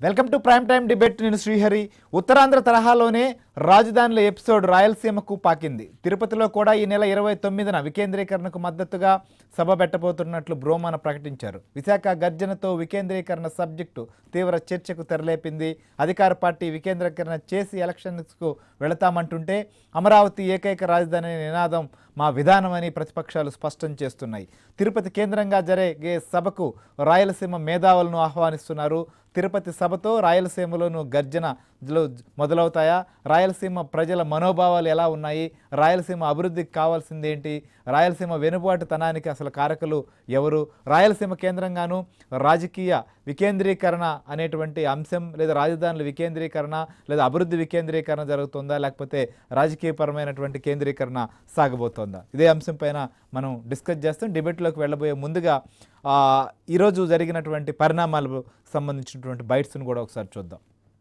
Welcome to prime time debate నేను శ్రీహరి ఉత్తరాంధ్ర తరహాలోనే రాజధానిలో ఎపిసోడ్ రాయలసీమకు పాకింది తిరుపతిలో కూడా ఈ నెల ఇరవై తొమ్మిదిన వికేంద్రీకరణకు మద్దతుగా సభ పెట్టబోతున్నట్లు బ్రోమాన ప్రకటించారు విశాఖ గర్జనతో వికేంద్రీకరణ సబ్జెక్టు తీవ్ర చర్చకు తెరలేపింది అధికార పార్టీ వికేంద్రీకరణ చేసి ఎలక్షన్స్కు వెళతామంటుంటే అమరావతి ఏకైక రాజధాని అనే నినాదం మా విధానమని ప్రతిపక్షాలు స్పష్టం చేస్తున్నాయి తిరుపతి కేంద్రంగా జరిగే సభకు రాయలసీమ మేధావులను ఆహ్వానిస్తున్నారు తిరుపతి సభతో రాయలసీమలోను గర్జనలు మొదలవుతాయా రాయలసీమ ప్రజల మనోభావాలు ఎలా ఉన్నాయి రాయలసీమ అభివృద్ధికి కావాల్సిందేంటి రాయలసీమ వెనుబాటుతనానికి అసలు కారకులు ఎవరు రాయలసీమ కేంద్రంగాను రాజకీయ వికేంద్రీకరణ అనేటువంటి అంశం లేదా రాజధానుల వికేంద్రీకరణ లేదా అభివృద్ధి వికేంద్రీకరణ జరుగుతుందా లేకపోతే రాజకీయపరమైనటువంటి కేంద్రీకరణ సాగబోతోందా ఇదే అంశం పైన మనం డిస్కస్ చేస్తాం డిబేట్లోకి వెళ్ళబోయే ముందుగా ఆ, ఈరోజు జరిగినటువంటి పరిణామాలకు సంబంధించినటువంటి బైట్స్ను కూడా ఒకసారి చూద్దాం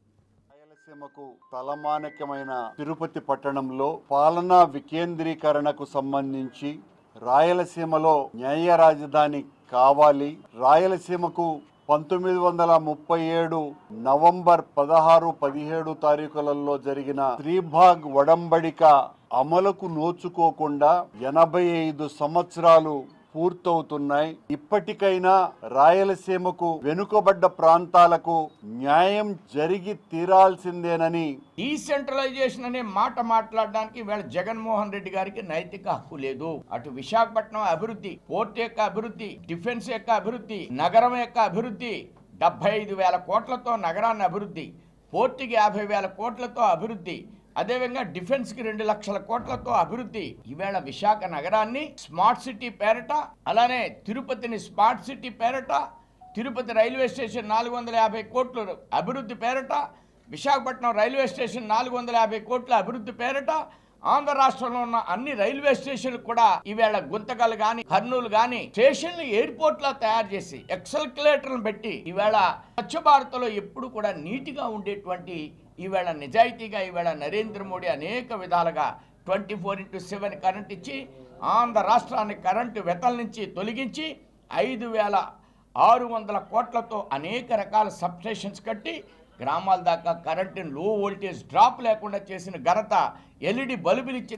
రాయలసీమకు తలమానికమైన తిరుపతి పట్టణంలో పాలనా వికేంద్రీకరణకు సంబంధించి రాయలసీమలో న్యాయ రాజధాని కావాలి రాయలసీమకు పంతొమ్మిది వందల ముప్పై ఏడు నవంబర్ పదహారు పదిహేడు తారీఖులలో జరిగిన శ్రీభాగ్ వడంబడిక అమలుకు నోచుకోకుండా ఎనభై ఐదు సంవత్సరాలు పూర్తవుతున్నాయి ఇప్పటికైనా రాయలసీమకు వెనుకబడ్డ ప్రాంతాలకు న్యాయం జరిగి తీరాల్సిందేనని డీసెంట్రలైజేషన్ అనే మాట మాట్లాడడానికి వీళ్ళ జగన్మోహన్ రెడ్డి గారికి నైతిక హక్కు లేదు అటు విశాఖపట్నం అభివృద్ధి పోర్ట్ యొక్క అభివృద్ధి డిఫెన్స్ యొక్క అభివృద్ధి నగరం యొక్క అభివృద్ధి డెబ్బై ఐదు వేల కోట్లతో నగరాన్ని అభివృద్ధి పోర్టుకి యాభై వేల కోట్లతో అభివృద్ధి అదేవిధంగా డిఫెన్స్ కి రెండు లక్షల కోట్లతో అభివృద్ధి ఈవేళ విశాఖ నగరాన్ని స్మార్ట్ సిటీ పేరట అలానే తిరుపతిని స్మార్ట్ సిటీ పేరట తిరుపతి రైల్వే స్టేషన్ నాలుగు వందల యాభై కోట్లు అభివృద్ధి పేరట విశాఖపట్నం రైల్వే స్టేషన్ నాలుగు వందల యాభై కోట్ల అభివృద్ధి పేరట ఆంధ్ర రాష్ట్రంలో ఉన్న అన్ని రైల్వే స్టేషన్లు కూడా ఈవేళ గుంతకలు గాని కర్నూలు గాని స్టేషన్లు ఎయిర్పోర్ట్ లా తయారు చేసి ఎక్సల్కులేటర్లు పెట్టి ఈవేళ స్వచ్ఛ భారత్ లో ఎప్పుడు కూడా నీటిగా ఉండేటువంటి ఈవేళ నిజాయితీగా ఈవేళ నరేంద్ర మోడీ అనేక విధాలుగా twenty four into seven current ఇచ్చి ఆంధ్ర రాష్ట్రాన్ని కరెంటు వెతల నుంచి తొలగించి ఐదు వేల ఆరు వందల కోట్లతో అనేక రకాల సబ్స్టేషన్స్ కట్టి గ్రామాల దాకా కరెంటుని లో వోల్టేజ్ డ్రాప్ లేకుండా చేసిన ఘనత ఎల్ఈడి బల్బులు ఇచ్చిన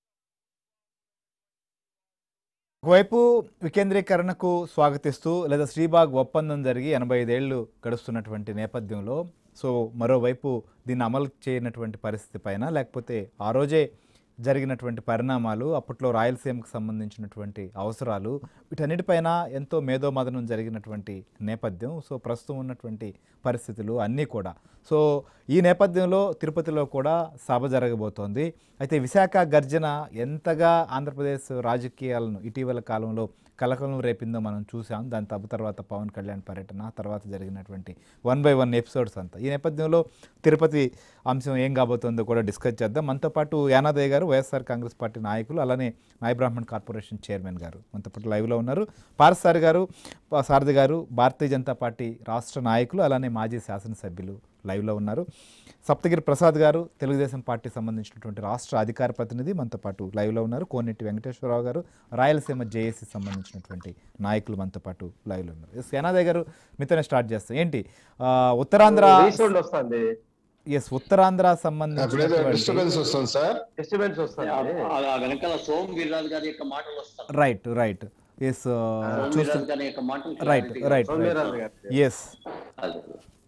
ఒకవైపు వికేంద్రీకరణకు స్వాగతిస్తూ లేదా శ్రీబాగ్ ఒప్పందం జరిగి ఎనభై ఐదేళ్లు గడుస్తున్నటువంటి నేపథ్యంలో సో మరోవైపు దీన్ని అమలు చేయనటువంటి పరిస్థితి పైన లేకపోతే ఆ రోజే జరిగినటువంటి పరిణామాలు అప్పట్లో రాయలసీమకు సంబంధించినటువంటి అవసరాలు వీటన్నిటిపైన ఎంతో మేధోమదనం జరిగినటువంటి నేపథ్యం సో ప్రస్తుతం ఉన్నటువంటి పరిస్థితులు అన్నీ కూడా సో ఈ నేపథ్యంలో తిరుపతిలో కూడా సభ జరగబోతోంది అయితే విశాఖ గర్జన ఎంతగా ఆంధ్రప్రదేశ్ రాజకీయాలను ఇటీవల కాలంలో కలకలం రేపిందో మనం చూసాం దాని తప్ప తర్వాత పవన్ కళ్యాణ్ పర్యటన తర్వాత జరిగినటువంటి వన్ బై వన్ ఎపిసోడ్స్ అంతా ఈ నేపథ్యంలో తిరుపతి అంశం ఏం కాబోతుందో కూడా డిస్కస్ చేద్దాం మనతో పాటు యానాదయ్య గారు వైఎస్ఆర్ కాంగ్రెస్ పార్టీ నాయకులు అలానే నాయ బ్రాహ్మణ్ కార్పొరేషన్ చైర్మన్ గారు మనతో పాటు లైవ్లో ఉన్నారు పారసారి గారు ప- సారథి గారు భారతీయ జనతా పార్టీ రాష్ట్ర నాయకులు అలానే మాజీ శాసనసభ్యులు లైవ్లో ఉన్నారు సప్తగిరి ప్రసాద్ గారు తెలుగుదేశం పార్టీ సంబంధించినటువంటి రాష్ట్ర అధికార ప్రతినిధి మనతో పాటు లైవ్లో ఉన్నారు కోనేటి వెంకటేశ్వరరావు గారు రాయలసీమ జేఏసీ సంబంధించినటువంటి నాయకులు మనతో పాటు లైవ్లో ఉన్నారు ఎస్ యానాదయ్య గారు మీతోనే స్టార్ట్ చేస్తాం ఏంటి ఆ, ఉత్తరాంధ్ర రీసౌండ్ వస్తుంది ఎస్ ఉత్తరాంధ్ర అక్కడేదో సంబంధించినటువంటి డిస్టర్బెన్స్ వస్తుంది సార్ డిస్టర్బెన్స్ వస్తుంది ఆ- ఆ వెనకాల సోమ్ వీర్రాజు గారి యొక్క మాటలు వస్తాయి రైట్ రైట్ ఎస్ సోమ్ చూస్తు వీర్రాజు గారి యొక్క మాటలు రైట్ clarity గా రైట్ సోమవీర్రాజు గారు ఎస్ అదే.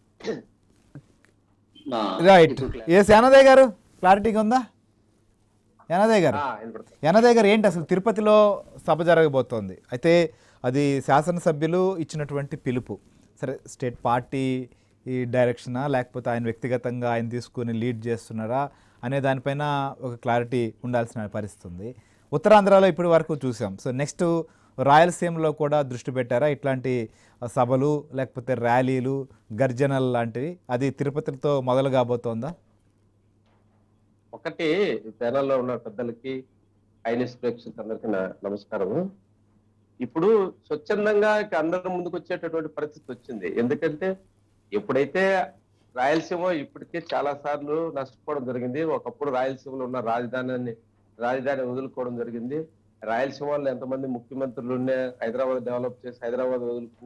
నా రైట్ ఇప్పుడు clear. ఎస్ యానదయ్య గారు క్లారిటీగా ఉందా యానదయ్య గారు ఆ, వినపడుతుంది. యానదయ్య గారు ఏంటి అసలు తిరుపతిలో సభ జరగబోతోంది అయితే అది శాసనసభ్యులు ఇచ్చినటువంటి పిలుపు సరే స్టేట్ పార్టీ ఈ డైరెక్షనా లేకపోతే ఆయన వ్యక్తిగతంగా ఆయన తీసుకుని లీడ్ చేస్తున్నారా అనే దానిపైన ఒక క్లారిటీ ఉండాల్సిన పరిస్థితి ఉంది ఉత్తరాంధ్రలో ఇప్పటి వరకు చూసాం సో నెక్స్ట్ రాయలసీమలో కూడా దృష్టి పెట్టారా ఇట్లాంటి సభలు లేకపోతే ర్యాలీలు గర్జనలు లాంటివి అది తిరుపతితో మొదలు కాబోతోందా ఒకటి ప్యానల్లో ఉన్న పెద్దలకి ఐనిస్ ప్రేక్షకులందరికీ నా నమస్కారం ఇప్పుడు స్వచ్ఛందంగా ఇక అందరి ముందుకు వచ్చేటటువంటి పరిస్థితి వచ్చింది ఎందుకంటే ఎప్పుడైతే రాయలసీమ ఇప్పటికే చాలా సార్లు నష్టపోవడం జరిగింది ఒకప్పుడు రాయలసీమలో ఉన్న రాజధానిని రాజధాని వదులుకోవడం జరిగింది రాయలసీమలో ఎంతమంది ముఖ్యమంత్రులు ఉండే హైదరాబాద్ డెవలప్ చేసి హైదరాబాద్ వదులుకున్నాం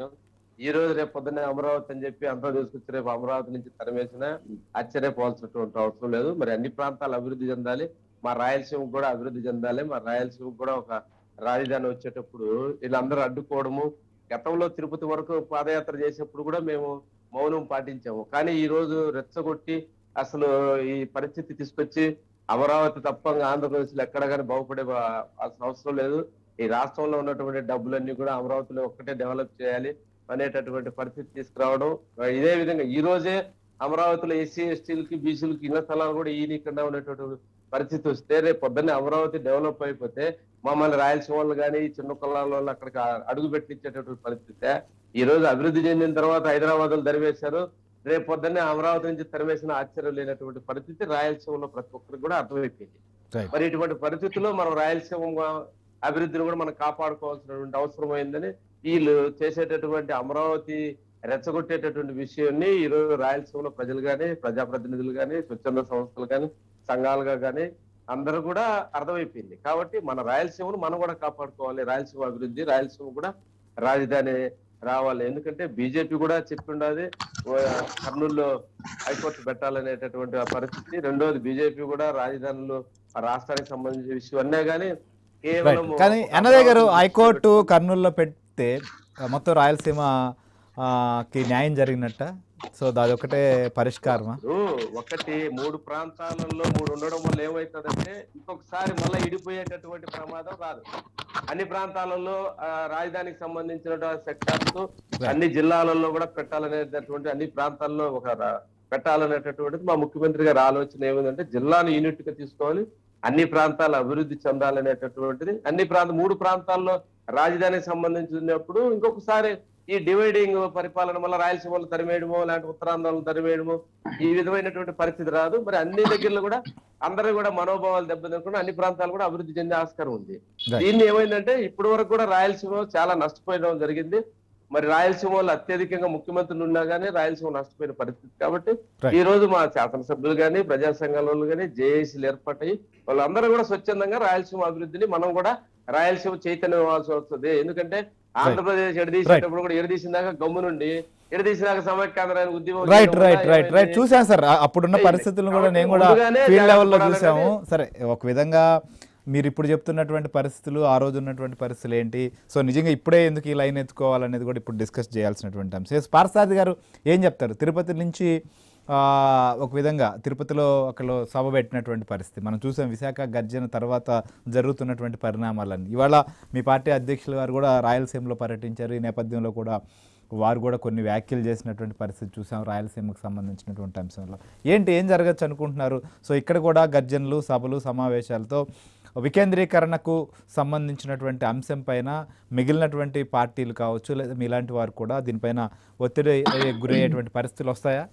ఈ రోజు రేపు పొద్దున్నే అమరావతి అని చెప్పి అంతా తీసుకొచ్చి రేపు అమరావతి నుంచి తరిమేసిన ఆశ్చర్యపోవాల్సినటువంటి అవసరం లేదు మరి అన్ని ప్రాంతాలు అభివృద్ధి చెందాలి మా రాయలసీమ కూడా అభివృద్ధి చెందాలి మా రాయలసీమ కూడా ఒక రాజధాని వచ్చేటప్పుడు వీళ్ళందరూ అడ్డుకోవడము గతంలో తిరుపతి వరకు పాదయాత్ర చేసేప్పుడు కూడా మేము మౌనం పాటించాము కానీ ఈ రోజు రెచ్చగొట్టి అసలు ఈ పరిస్థితి తీసుకొచ్చి అమరావతి తప్ప ఆంధ్రప్రదేశ్ లో ఎక్కడ కానీ బాగుపడే బా- అవసరం లేదు ఈ రాష్ట్రంలో ఉన్నటువంటి డబ్బులన్నీ కూడా అమరావతిలో ఒక్కటే డెవలప్ చేయాలి అనేటటువంటి పరిస్థితి తీసుకురావడం ఇదే విధంగా ఈ రోజే అమరావతిలో ఎస్సీ ఎస్టీలకి బీసీలకి ఇళ్ల స్థలాలు కూడా ఈయనకుండా ఉన్నటువంటి పరిస్థితి వస్తే రేపు పొద్దున్నే అమరావతి డెవలప్ అయిపోతే మమ్మల్ని రాయలసీమ వాళ్ళు కానీ చిన్న కులాల వాళ్ళు అక్కడికి అడుగు పెట్టించేటటువంటి పరిస్థితి ఈ రోజు అభివృద్ధి చెందిన తర్వాత హైదరాబాద్ లో తరివేశారు రేపు పొద్దున్నే అమరావతి నుంచి తరివేసిన ఆశ్చర్యం లేనటువంటి పరిస్థితి రాయలసీమలో ప్రతి ఒక్కరికి కూడా అర్థమైపోయింది Right. మరి ఇటువంటి పరిస్థితుల్లో మనం రాయలసీమ అభివృద్ధిని కూడా మనం కాపాడుకోవాల్సినటువంటి అవసరం అయిందని వీళ్ళు చేసేటటువంటి అమరావతి రెచ్చగొట్టేటటువంటి విషయాన్ని ఈ రోజు రాయలసీమలో ప్రజలు కానీ ప్రజాప్రతినిధులు కానీ స్వచ్ఛంద సంస్థలు కానీ సంఘాలుగా కానీ అందరూ కూడా అర్థమైపోయింది కాబట్టి మన రాయలసీమను మనం కూడా కాపాడుకోవాలి రాయలసీమ అభివృద్ధి రాయలసీమ కూడా రాజధాని రావాలి ఎందుకంటే బీజేపీ కూడా చెప్పిండది కర్నూలులో హైకోర్టు పెట్టాలనేటటువంటి ఆ పరిస్థితి రెండోది బీజేపీ కూడా రాజధానులు ఆ రాష్ట్రానికి సంబంధించిన విషయం అన్నా కానీ రైట్ కేవలం కానీ అన్నదయ్య గారు హైకోర్టు కర్నూలులో పెడితే ఆ, మొత్తం రాయలసీమ ఆ, కి న్యాయం జరిగినట్ట సో అదొకటే పరిష్కారమా ఇప్పుడు ఒకటి మూడు ప్రాంతాలలో మూడు ఉండడం వల్ల ఏమవుతుందంటే ఇంకొకసారి మళ్ళీ ఇడిపోయేటటువంటి ప్రమాదం రాదు అన్ని ప్రాంతాలలో ఆ, రాజధానికి సంబంధించిన సెక్టార్స్ అన్ని జిల్లాలలో కూడా పెట్టాలనేటటువంటి అన్ని ప్రాంతాల్లో ఒక రా- పెట్టాలనేటటువంటిది మా ముఖ్యమంత్రి గారి ఆలోచన ఏమిటంటే జిల్లాను యూనిట్ గా తీసుకోవాలి అన్ని ప్రాంతాలు అభివృద్ధి చెందాలనేటటువంటిది అన్ని ప్రాంత మూడు ప్రాంతాల్లో రాజధానికి సంబంధించినప్పుడు ఇంకొకసారి ఈ డివైడింగ్ పరిపాలన వల్ల రాయలసీమలు తరిమేయడమో లేదంటే ఉత్తరాంధ్రలు తరిమేయడమో ఈ విధమైనటువంటి పరిస్థితి రాదు మరి అన్ని దగ్గరలో కూడా అందరూ కూడా మనోభావాలు దెబ్బతినకుండా అన్ని ప్రాంతాలు కూడా అభివృద్ధి చెందే ఆస్కారం ఉంది Right. దీన్ని ఏమైందంటే ఇప్పటి వరకు కూడా రాయలసీమ చాలా నష్టపోయడం జరిగింది మరి రాయలసీమ వాళ్ళు అత్యధికంగా ముఖ్యమంత్రులు ఉన్నా గానీ రాయలసీమ నష్టపోయిన పరిస్థితి కాబట్టి Right. ఈ రోజు మా శాసనసభ్యులు గానీ ప్రజా సంఘాల వాళ్ళు కానీ జేఏసీలు ఏర్పాటయి వాళ్ళందరూ కూడా స్వచ్ఛందంగా రాయలసీమ అభివృద్ధిని మనం కూడా రాయలసీమ చైతన్యం ఇవ్వాల్సి వస్తుంది ఎందుకంటే ఆంధ్రప్రదేశ్ ఎడదీసేటప్పుడు కూడా ఎడదీసినాక గమ్ము నుండి ఎడదీసినాక సమైక్యాంధ్రానికి ఉద్యమం రైట్ చేయడం రైట్ వల్ల రైట్ రైట్ ఏమైంది? చూసాను సార్ ఆ- అప్పుడున్న అయింది. పరిస్థితులను కూడా నేను కూడా కాబట్టి ముందుగానే ఫీల్డ్ లెవెల్లో జాగ్రత్త చూసాము పడాలనేది- సరే ఒక విధంగా మీరు ఇప్పుడు చెప్తున్నటువంటి పరిస్థితులు ఆ రోజు ఉన్నటువంటి పరిస్థితులు ఏంటి సో నిజంగా ఇప్పుడే ఎందుకు ఈ లైన్ ఎత్తుకోవాలనేది కూడా ఇప్పుడు డిస్కస్ చేయాల్సినటువంటి అంశం ఎస్ పార్సాది గారు ఏం చెప్తారు తిరుపతి నుంచి ఆ, ఒక విధంగా తిరుపతిలో అక్కడ సభ పెట్టినటువంటి పరిస్థితి మనం చూసాం విశాఖ గర్జన తర్వాత జరుగుతున్నటువంటి పరిణామాలన్నీ ఇవాళ మీ పార్టీ అధ్యక్షులు గారు కూడా రాయలసీమలో పర్యటించారు ఈ నేపథ్యంలో కూడా వారు కూడా కొన్ని వ్యాఖ్యలు చేసినటువంటి పరిస్థితి చూసాం రాయలసీమకు సంబంధించినటువంటి అంశంలో ఏంటి ఏం జరగచ్చు అనుకుంటున్నారు సో ఇక్కడ కూడా గర్జనలు సభలు సమావేశాలతో వికేంద్రీకరణకు సంబంధించినటువంటి అంశం పైన మిగిలినటువంటి పార్టీలు కావచ్చు లేదా మీలాంటి వారు కూడా దీనిపైన ఒత్తిడి అయ్యే- గురయ్యేటువంటి పరిస్థితులు వస్తాయా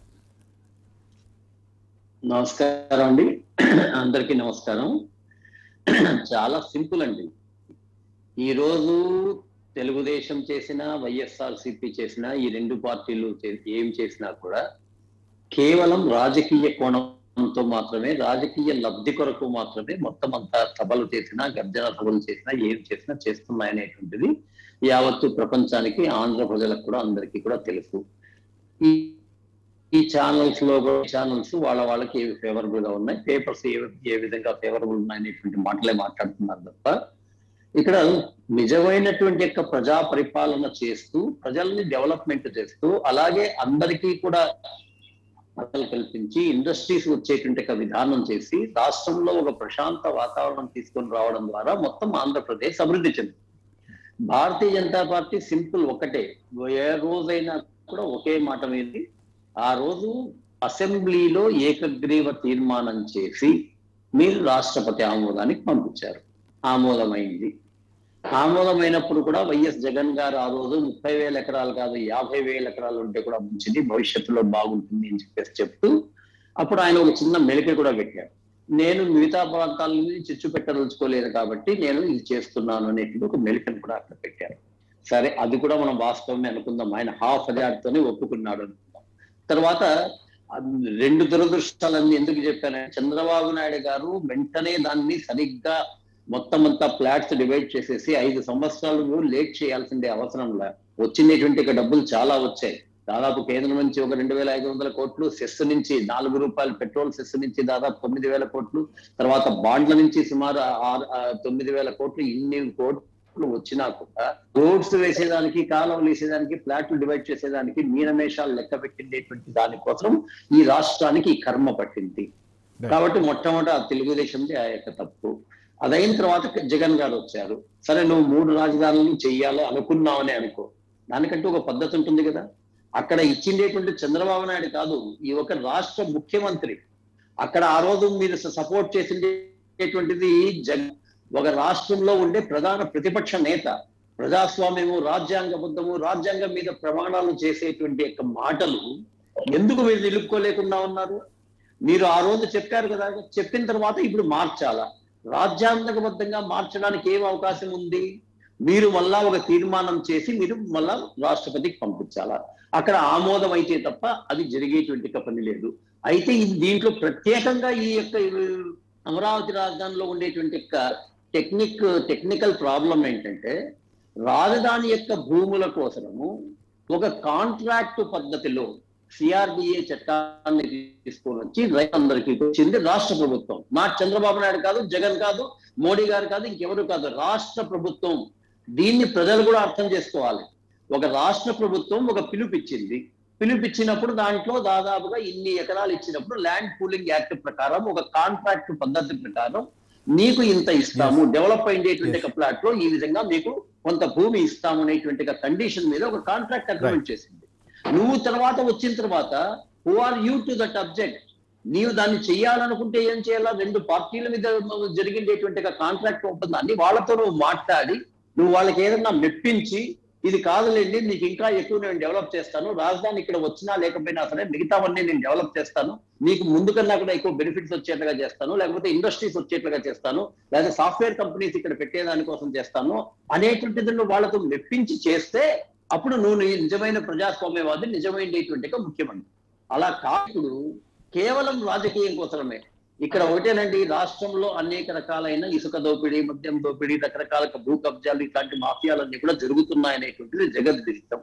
నమస్కారం అండి అందరికీ నమస్కారం చాలా సింపుల్ అండి ఈ రోజు తెలుగుదేశం చేసిన వైఎస్ఆర్ సిపి చేసిన ఈ రెండు పార్టీలు చే- ఏం చేసినా కూడా కేవలం రాజకీయ కోణంతో మాత్రమే రాజకీయ లబ్ధి కొరకు మాత్రమే మొత్తం అంతా సభలు చేసినా గర్జన సభలు చేసినా ఏం చేసినా చేస్తున్నాయనేటువంటిది యావత్తు ప్రపంచానికి ఆంధ్ర ప్రజలకు కూడా అందరికీ కూడా తెలుసు ఈ ఈ ఛానల్స్ లో ఛానల్స్ వాళ్ళ వాళ్ళకి ఏవి ఫేవరబుల్ గా ఉన్నాయి పేపర్స్ ఏ ఏ విధంగా ఫేవరబుల్ ఉన్నాయి అనేటువంటి మాటలే మాట్లాడుతున్నారు తప్ప ఇక్కడ నిజమైనటువంటి యొక్క ప్రజా పరిపాలన చేస్తూ ప్రజల్ని డెవలప్మెంట్ చేస్తూ అలాగే అందరికీ కూడా అవకాశాలు కల్పించి ఇండస్ట్రీస్ వచ్చేటువంటి ఒక విధానం చేసి రాష్ట్రంలో ఒక ప్రశాంత వాతావరణం తీసుకొని రావడం ద్వారా మొత్తం ఆంధ్రప్రదేశ్ అభివృద్ధి చెందింది భారతీయ జనతా పార్టీ సింపుల్ ఒకటే ఏ రోజైనా కూడా ఒకే మాట మీద ఆ రోజు అసెంబ్లీలో ఏకగ్రీవ తీర్మానం చేసి మీరు రాష్ట్రపతి ఆమోదానికి పంపించారు ఆమోదమైంది ఆమోదమైనప్పుడు కూడా వైఎస్ జగన్ గారు ఆ రోజు ముప్పై వేల ఎకరాలు కాదు యాభై వేల ఎకరాలు ఉంటే కూడా మంచిది భవిష్యత్తులో బాగుంటుంది అని చెప్పేసి చెప్తూ అప్పుడు ఆయన ఒక చిన్న మెలిక కూడా పెట్టారు నేను మిగతా ప్రాంతాల నుంచి చిచ్చు పెట్టదలుచుకోలేదు కాబట్టి నేను ఇది చేస్తున్నాను అనేటువంటి ఒక మెలికను కూడా అక్కడ పెట్టారు సరే అది కూడా మనం వాస్తవమే అనుకుందాం ఆయన హాఫ్ హజార్తోనే ఒప్పుకున్నాడు అనుకుందాం తర్వాత ఆ రెండు దురదృష్టాలన్నీ ఎందుకు చెప్పానంటే చంద్రబాబు నాయుడు గారు వెంటనే దాన్ని సరిగ్గా మొత్తం అంతా ఫ్లాట్స్ డివైడ్ చేసేసి ఐదు సంవత్సరాలు లేట్ చేయాల్సిందే అవసరం లే వచ్చినటువంటి ఇక డబ్బులు చాలా వచ్చాయి దాదాపు కేంద్రం నుంచి ఒక రెండు వేల ఐదు వందల కోట్లు సెస్ నుంచి నాలుగు రూపాయలు పెట్రోల్ సెస్ నుంచి దాదాపు తొమ్మిది వేల కోట్లు తర్వాత బాండ్ల నుంచి సుమారు ఆరు ఆ, తొమ్మిది వేల కోట్లు ఇన్ని కోట్లు వచ్చినా కూడా రోడ్స్ వేసేదానికి కాలువలు వేసేదానికి ఫ్లాట్లు డివైడ్ చేసేదానికి మీనమేషాలు లెక్క పెట్టిండేటువంటి దానికోసం ఈ రాష్ట్రానికి ఈ కర్మ పట్టింది కాబట్టి మొట్టమొదట ఆ తెలుగుదేశంది ఆ యొక్క తప్పు అదైన తర్వాత జగన్ గారు వచ్చారు సరే నువ్వు మూడు రాజధానులు చెయ్యాలి అనుకున్నావని అనుకో దానికంటూ ఒక పద్ధతి ఉంటుంది కదా అక్కడ ఇచ్చిండేటువంటి చంద్రబాబు నాయుడు కాదు ఈ ఒక రాష్ట్ర ముఖ్యమంత్రి అక్కడ ఆ రోజు మీరు సపోర్ట్ చేసిండేటువంటిది జగన్ ఒక రాష్ట్రంలో ఉండే ప్రధాన ప్రతిపక్ష నేత ప్రజాస్వామ్యము రాజ్యాంగబద్ధము రాజ్యాంగం మీద ప్రమాణాలు చేసేటువంటి యొక్క మాటలు ఎందుకు మీరు నిలుపుకోలేకుండా ఉన్నారు మీరు ఆ రోజు చెప్పారు కదా చెప్పిన తర్వాత ఇప్పుడు మార్చాలా రాజ్యాంగబద్ధంగా మార్చడానికి ఏం అవకాశం ఉంది మీరు మళ్ళా ఒక తీర్మానం చేసి మీరు మళ్ళా రాష్ట్రపతికి పంపించాలా అక్కడ ఆమోదం అయితే తప్ప అది జరిగేటువంటి పని లేదు అయితే ఇది దీంట్లో ప్రత్యేకంగా ఈ యొక్క అమరావతి రాజధానిలో ఉండేటువంటి యొక్క టెక్నిక్ టెక్నికల్ ప్రాబ్లం ఏంటంటే రాజధాని యొక్క భూముల కోసము ఒక కాంట్రాక్ట్ పద్ధతిలో సిఆర్డిఏ చట్టాన్ని తీసుకొని వచ్చి రైతులందరికీ వచ్చింది రాష్ట్ర ప్రభుత్వం మా చంద్రబాబు నాయుడు కాదు జగన్ కాదు మోడీ గారు కాదు ఇంకెవరు కాదు రాష్ట్ర ప్రభుత్వం దీన్ని ప్రజలు కూడా అర్థం చేసుకోవాలి ఒక రాష్ట్ర ప్రభుత్వం ఒక పిలుపిచ్చింది పిలుపిచ్చినప్పుడు దాంట్లో దాదాపుగా ఇన్ని ఎకరాలు ఇచ్చినప్పుడు ల్యాండ్ పూలింగ్ యాక్ట్ ప్రకారం ఒక కాంట్రాక్ట్ పద్ధతి ప్రకారం నీకు ఇంత ఇస్తాము డెవలప్ అయ్యేటువంటి ఒక ప్లాట్ లో ఈ విధంగా మీకు కొంత భూమి ఇస్తాము అనేటువంటి కండిషన్ మీద ఒక కాంట్రాక్ట్ అగ్రిమెంట్ చేసింది నువ్వు తర్వాత వచ్చిన తర్వాత who are you to that object నీవు దాన్ని చేయాలనుకుంటే ఏం చేయాలా రెండు పార్టీల మీద జరిగిండేటువంటి కాంట్రాక్ట్ ఒప్పందాన్ని వాళ్ళతో నువ్వు మాట్లాడి నువ్వు వాళ్ళకి ఏదన్నా మెప్పించి ఇది కాదులేండి నీకు ఇంకా ఎక్కువ నేను డెవలప్ చేస్తాను రాజధాని ఇక్కడ వచ్చినా లేకపోయినా సరే మిగతావన్నీ నేను డెవలప్ చేస్తాను నీకు ముందు కన్నా కూడా ఎక్కువ బెనిఫిట్స్ వచ్చేట్లుగా చేస్తాను లేకపోతే ఇండస్ట్రీస్ వచ్చేట్లుగా చేస్తాను లేదా సాఫ్ట్వేర్ కంపెనీస్ ఇక్కడ పెట్టేదానికోసం చేస్తాను అనేటువంటిది నువ్వు వాళ్ళతో మెప్పించి చేస్తే అప్పుడు నువ్వు నీ నిజమైన ప్రజాస్వామ్యవాది నిజమైనటువంటి ముఖ్యమంత్రి అలా కాకుడు కేవలం రాజకీయం కోసమే ఇక్కడ ఒకటేనండి రాష్ట్రంలో అనేక రకాలైన ఇసుక దోపిడీ మద్యం దోపిడీ రకరకాల భూ కబ్జాలు ఇట్లాంటి మాఫియాలన్నీ కూడా జరుగుతున్నాయనేటువంటిది జగద్విదితం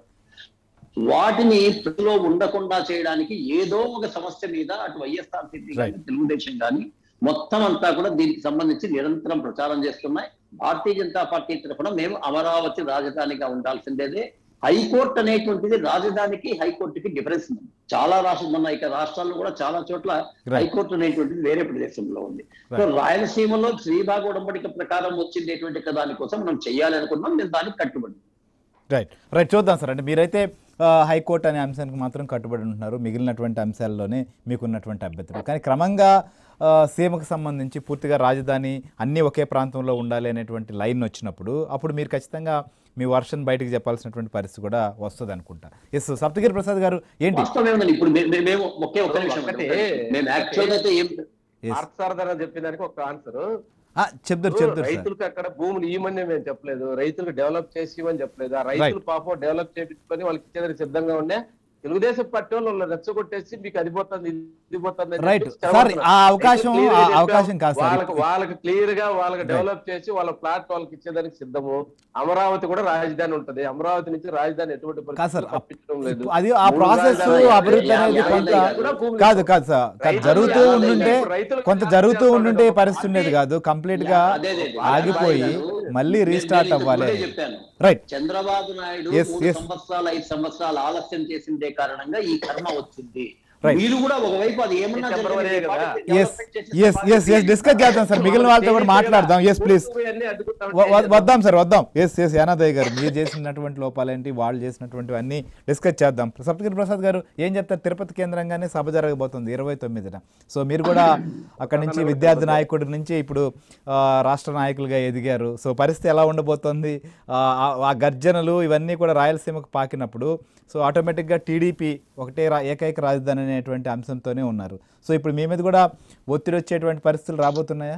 వాటిని ప్రజలో ఉండకుండా చేయడానికి ఏదో ఒక సమస్య మీద అటు వైఎస్ఆర్ సిపి కానీ తెలుగుదేశం కానీ మొత్తం అంతా కూడా దీనికి సంబంధించి నిరంతరం ప్రచారం చేస్తున్నాయి భారతీయ జనతా పార్టీ తరఫున మేము అమరావతి రాజధానిగా ఉండాల్సిందేదే హైకోర్టు అనేటువంటిది రాజధానికి హైకోర్టుకి డిఫరెన్స్ ఉంది చాలా రాష్ట్రం మన ఇక రాష్ట్రాల్లో కూడా చాలా చోట్ల హైకోర్టు అనేటువంటిది వేరే ప్రదేశంలో ఉంది సో రాయలసీమలో శ్రీభాగ ఉడంబడిక ప్రకారం వచ్చిండేటువంటి దానికోసం మనం చేయాలి అనుకున్నాం నేను దానికి కట్టుబడి రైట్ రైట్ చూద్దాం సార్ అంటే మీరైతే ఆ, హైకోర్టు అనే అంశానికి మాత్రం కట్టుబడి ఉంటున్నారు మిగిలినటువంటి అంశాల్లోనే మీకున్నటువంటి అభ్యర్థులు కానీ క్రమంగా ఆ, సీమకు సంబంధించి పూర్తిగా రాజధాని అన్నీ ఒకే ప్రాంతంలో ఉండాలి అనేటువంటి లైన్ వచ్చినప్పుడు అప్పుడు మీరు ఖచ్చితంగా మీ వర్షన్ బయటకు చెప్పాల్సినటువంటి పరిస్థితి కూడా వస్తుంది అనుకుంటా ఎస్ సప్తగిరి ప్రసాద్ గారు ఏంటి వాస్తవం ఏముందండి ఇప్పుడు మే- మే- మేము ఒకే ఒక్క నిమిషం ఒకటి- ఒక్క నిమిషం. మేము యాక్చువల్ అయితే ఏం Yes. పార్థసారథన చెప్పిన దానికి ఒక ఆన్సర్ ఆ, చెప్తారు చెప్తారు సార్ రైతులకు అక్కడ భూములు ఇవ్వమని మేము చెప్పలేదు రైతులకు డెవలప్ చేసి ఇవ్వని చెప్పలేదు ఆ రైతులు పాపం డెవలప్ చేపించుకొని వాళ్ళకి ఇచ్చేదానికి సిద్ధంగా ఉండే తెలుగుదేశం పార్టీ వాళ్ళు వాళ్ళని రెచ్చగొట్టేసి మీకు అది పోతుంది ఇది పోతుంది అని Right. చెప్పి సార్, చెడగొడుతున్నారు. ఆ అవకాశం- రైతులు clear గా ఆ చెప్పాం. అవకాశం కాదు సార్. వాళ్ళకి వాళ్ళకి క్లియర్ గా వాళ్ళకి డెవలప్ చేసి వాళ్ళ ప్లాట్ వాళ్ళకి ఇచ్చేదానికి సిద్ధము అమరావతి కూడా రాజధాని ఉంటది అమరావతి నుంచి రాజధాని ఎటువంటి కాదు సార్ పరిస్థితుల్లో తప్పించడం లేదు ఇప్పుడు అది ఆ మూడు ప్రాసెస్ రాజధానులు అభివృద్ధి అనేది యాభై కొంత యాభై కూడా భూములు కాదు కాదు సార్ కాదు రైతులు జరుగుతూ యాభై ఉండుంటే ఇప్పుడు రైతులకు కొంత న్యాయం జరుగుతూ చేస్తాడు ఉండుంటే ఈ కదా. పరిస్థితి ఉండేది కాదు కంప్లీట్ గా అదే, అదే, అదే. ఆగిపోయి నేను- మళ్ళీ నేను రీస్టార్ట్ ఇంతకు అవ్వాలి ముందే చెప్పాను రైట్ చంద్రబాబు నాయుడు Yes, మూడు yes. సంవత్సరాలు ఐదు సంవత్సరాలు ఆలస్యం చేసిందే కారణంగా ఈ కర్మ వచ్చింది Right. మీరు కూడా ఒకవైపు అది ఏమన్నా December జరగని వరకే కదా. పార్టీ ఎస్ development చేసే yes party yes yes discuss చేద్దాం సార్ మిగిలిన వాళ్ళతో కూడా మాట్లాడదాం ఎస్ ప్లీజ్ ఇవన్నీ అడ్డుకుంటా ఉంటే వద్దాం సార్ వద్దాం ఎస్ ఎస్ యానాదయ్య గారు మీరు చేసినటువంటి లోపాలేంటి వాళ్ళు చేసినటువంటివి అన్నీ డిస్కస్ చేద్దాం సప్తగిరి ప్రసాద్ గారు ఏం చెప్తారు తిరుపతి కేంద్రంగానే సభ జరగబోతుంది ఇరవై తొమ్మిదిన సో మీరు కూడా అక్కడి నుంచి విద్యార్థి నాయకుడి నుంచి ఇప్పుడు ఆ, రాష్ట్ర నాయకులుగా ఎదిగారు సో పరిస్థితి ఎలా ఉండబోతోంది ఆ, ఆ- ఆ గర్జనలు ఇవన్నీ కూడా రాయలసీమకు పాకినప్పుడు సో ఆటోమేటిక్గా టీడీపీ ఒకటే రా ఏకైక రాజధాని అనేటువంటి అంశంతోనే ఉన్నారు సో ఇప్పుడు మీ మీద కూడా ఒత్తిడి వచ్చేటువంటి పరిస్థితులు రాబోతున్నాయా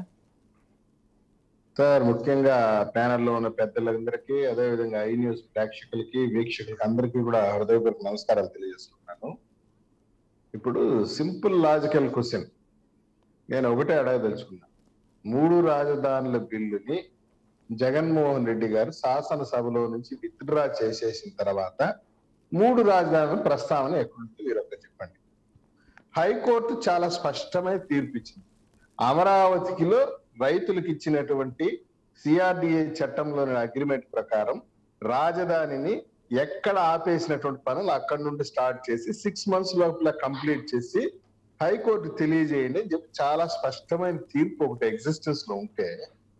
సార్ ముఖ్యంగా ప్యానెల్లో ఉన్న పెద్దలందరికీ అదే విధంగా ఐ న్యూస్ ప్రేక్షకులకి వీక్షకులకి అందరికీ కూడా హృదయపూర్వక నమస్కారాలు తెలియజేస్తున్నాను ఇప్పుడు సింపుల్ లాజికల్ క్వశ్చన్ నేను ఒకటే అడగదలుచుకున్నా మూడు రాజధానుల బిల్లుని జగన్మోహన్ రెడ్డి గారు శాసనసభలో నుంచి విత్డ్రా చేసేసిన తర్వాత మూడు రాజధానుల ప్రస్తావన ఎక్కడుంది వీరొక చెప్పండి హైకోర్టు చాలా స్పష్టమైన తీర్పిచ్చింది అమరావతికిలో రైతులకు ఇచ్చినటువంటి సిఆర్డిఏ చట్టంలోని అగ్రిమెంట్ ప్రకారం రాజధానిని ఎక్కడ ఆపేసినటువంటి పనులు అక్కడ నుండి స్టార్ట్ చేసి సిక్స్ మంత్స్ లోపల కంప్లీట్ చేసి హైకోర్టు తెలియజేయండి అని చెప్పి చాలా స్పష్టమైన తీర్పు ఒకటి ఎగ్జిస్టెన్స్ లో ఉంటే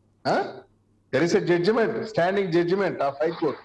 there is a judgement standing judgement of high court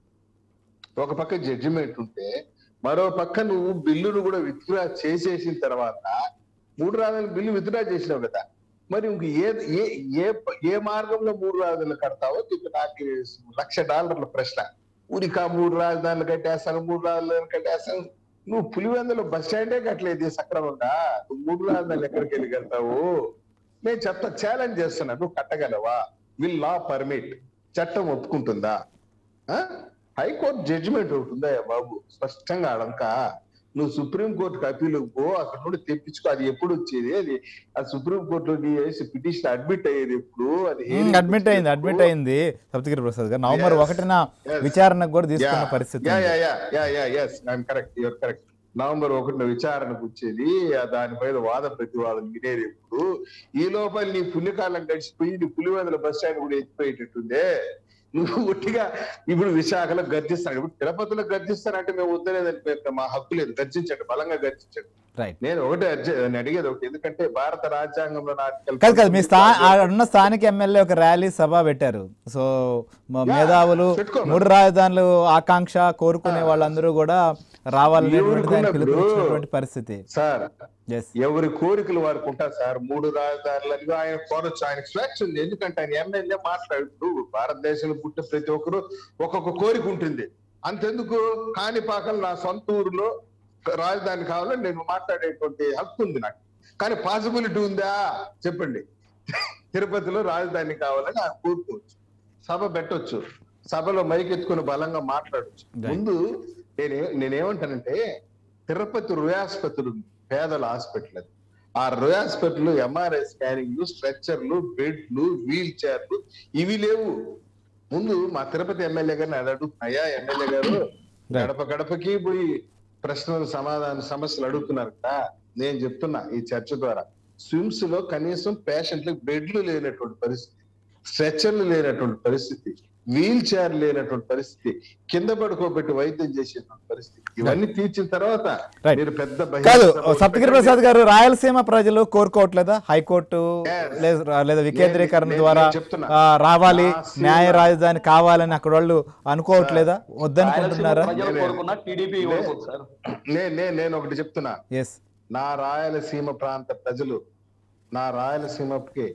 ఒక పక్క జడ్జిమెంట్ ఉంటే మరో పక్క నువ్వు బిల్లును కూడా విత్డ్రా చేసేసిన తర్వాత మూడు రాజధానుల బిల్లు విత్డ్రా చేసినావు కదా మరి ఇంక ఏ ఏ ఏ ఏ మార్గంలో మూడు రాజధానులు కడతావో చెప్పి నాకు లక్ష డాలర్ల ప్రశ్న ఊరికా మూడు రాజధానులు కట్టేస్తాను మూడు రాజధానులు కట్టేస్తాను నువ్వు పులివెందులో బస్ స్టాండే కట్టలేదు సక్రమంగా నువ్వు మూడు రాజధానులు ఎక్కడికి వెళ్ళి కడతావు నేను చెప్తా ఛాలెంజ్ చేస్తున్నా నువ్వు కట్టగలవా విల్ లా పర్మిట్ చట్టం ఒప్పుకుంటుందా ఆ? హైకోర్టు జడ్జిమెంట్ ఒకటి ఉందా బాబు స్పష్టంగా అడంక నువ్వు సుప్రీం కోర్టుకి అప్పీలు పో అక్కడ నుండి తెప్పించుకో అది ఎప్పుడు వచ్చేది అది ఆ సుప్రీం కోర్టులో నీ వేసి పిటిషన్ అడ్మిట్ అయ్యేది ఎప్పుడు అది hearing అడ్మిట్ అయింది వచ్చేది అడ్మిట్ ఎప్పుడు? అయింది సప్తగిరి ప్రసాద్ గారు నవంబర్ Yes. ఒకటిన Yes. విచారణకు కూడా తీసుకున్న పరిస్థితి యా ఉంది. Yeah yeah yeah yeah yes I'm correct your correct November ఒకటిన విచారణకు వచ్చేది ఆ దాని మీద వాద ప్రతివాదం వినేది ఎప్పుడు ఈ లోపల నీ పుణ్యకాలం గడిచిపోయి నీ పులివెందుల బస్ స్టాండ్ కూడా ఎత్తిపోయేటట్టుందే నువ్వు ఒట్టిగా ఇప్పుడు విశాఖలో గర్జిస్తాను ఇప్పుడు తిరుపతిలో గర్జిస్తానంటే మేము వద్దలేదని మేము- మా హక్కు లేదు గర్జించండి బలంగా గర్జించండి రైట్ నేను ఒకటి అర్జ- నేను అడిగేది ఒకటి ఎందుకంటే భారత రాజ్యాంగంలో ఆర్టికల్ కాదు కాదు మీ స్థా ఆడ ఉన్న స్థానిక ఎమ్మెల్యే ఒక ర్యాలీ సభ పెట్టారు సో మా Yeah, మేధావులు పెట్టుకోమను. మూడు రాజధానులు ఆకాంక్ష కోరుకునే వాళ్ళందరూ కూడా రావాలనేటువంటిది ఆయన ఎవరుకున్నప్పుడు- పిలుపునిచ్చినటువంటి పరిస్థితి సార్ ఎస్ ఎవరి కోరికలు వారికి ఉంటారు సార్ మూడు రాజధానులు ఆయన కోరొచ్చు ఆయన స్వేచ్ఛ ఉంది ఎందుకంటే ఆయన ఎమ్మెల్యే మాట్లాడుతూ భారతదేశంలో పుట్టిన ప్రతి ఒక్కరు ఒక్కొక్క కోరిక ఉంటుంది అంతెందుకు కాణిపాకం నా సొంత ఊరిలో రాజధాని కావాలని నేను మాట్లాడేటువంటి హక్కు ఉంది నాకు కానీ పాసిబిలిటీ ఉందా చెప్పండి తిరుపతిలో రాజధాని కావాలని ఆయన కోరుకోవచ్చు సభ పెట్టొచ్చు సభలో మైక్ ఎత్తుకుని బలంగా మాట్లాడొచ్చు Right. ముందు నేనే నేనేమంటానంటే తిరుపతి రుయాస్పత్రులు ఉంది. పేదల హాస్పిటల్ అది ఆ రుయాస్పత్రులు ఎంఆర్ఐ స్కానింగ్లు స్ట్రెచ్చర్లు బెడ్లు వీల్ చైర్లు ఇవి లేవు ముందు మా తిరుపతి ఎమ్మెల్యే గారిని అది అడుగుతున్నా అయ్యా ఎమ్మెల్యే గారు గడప గడపకి పోయి ప్రశ్నలు సమాధాన సమస్యలు అడుగుతున్నారు కదా నేను చెప్తున్నా ఈ చర్చ ద్వారా స్విమ్స్ లో కనీసం పేషెంట్లకు బెడ్లు లేనటువంటి పరిస్థితి స్ట్రెచ్చర్లు లేనటువంటి పరిస్థితి వీల్ చైర్ లేనటువంటి పరిస్థితి కింద పడుకోబెట్టి వైద్యం చేసేటువంటి పరిస్థితి ఇవన్నీ తీర్చిన తర్వాత Right. మీరు పెద్ద కాదు బహిరంగ సభలు సప్తగిరి పెట్టండి. ప్రసాద్ గారు రాయలసీమ ప్రజలు కోరుకోవట్లేదా హైకోర్టు Yes. లేదా లేదా వికేంద్రీకరణ నేను- ద్వారా నేను చెప్తున్నా. ఆ, రావాలి నా సీమ- న్యాయ రాజధాని కావాలని అక్కడ వాళ్ళు అనుకోవట్లేదా వద్దనుకుంటున్నారా ప్రజలు నేనే- కోరుకున్న టీడీపీ ఓడిపోదు సార్ నే- నే- నేను ఒకటి చెప్తున్నా ఎస్ నా రాయలసీమ ప్రాంత ప్రజలు నా రాయలసీమకి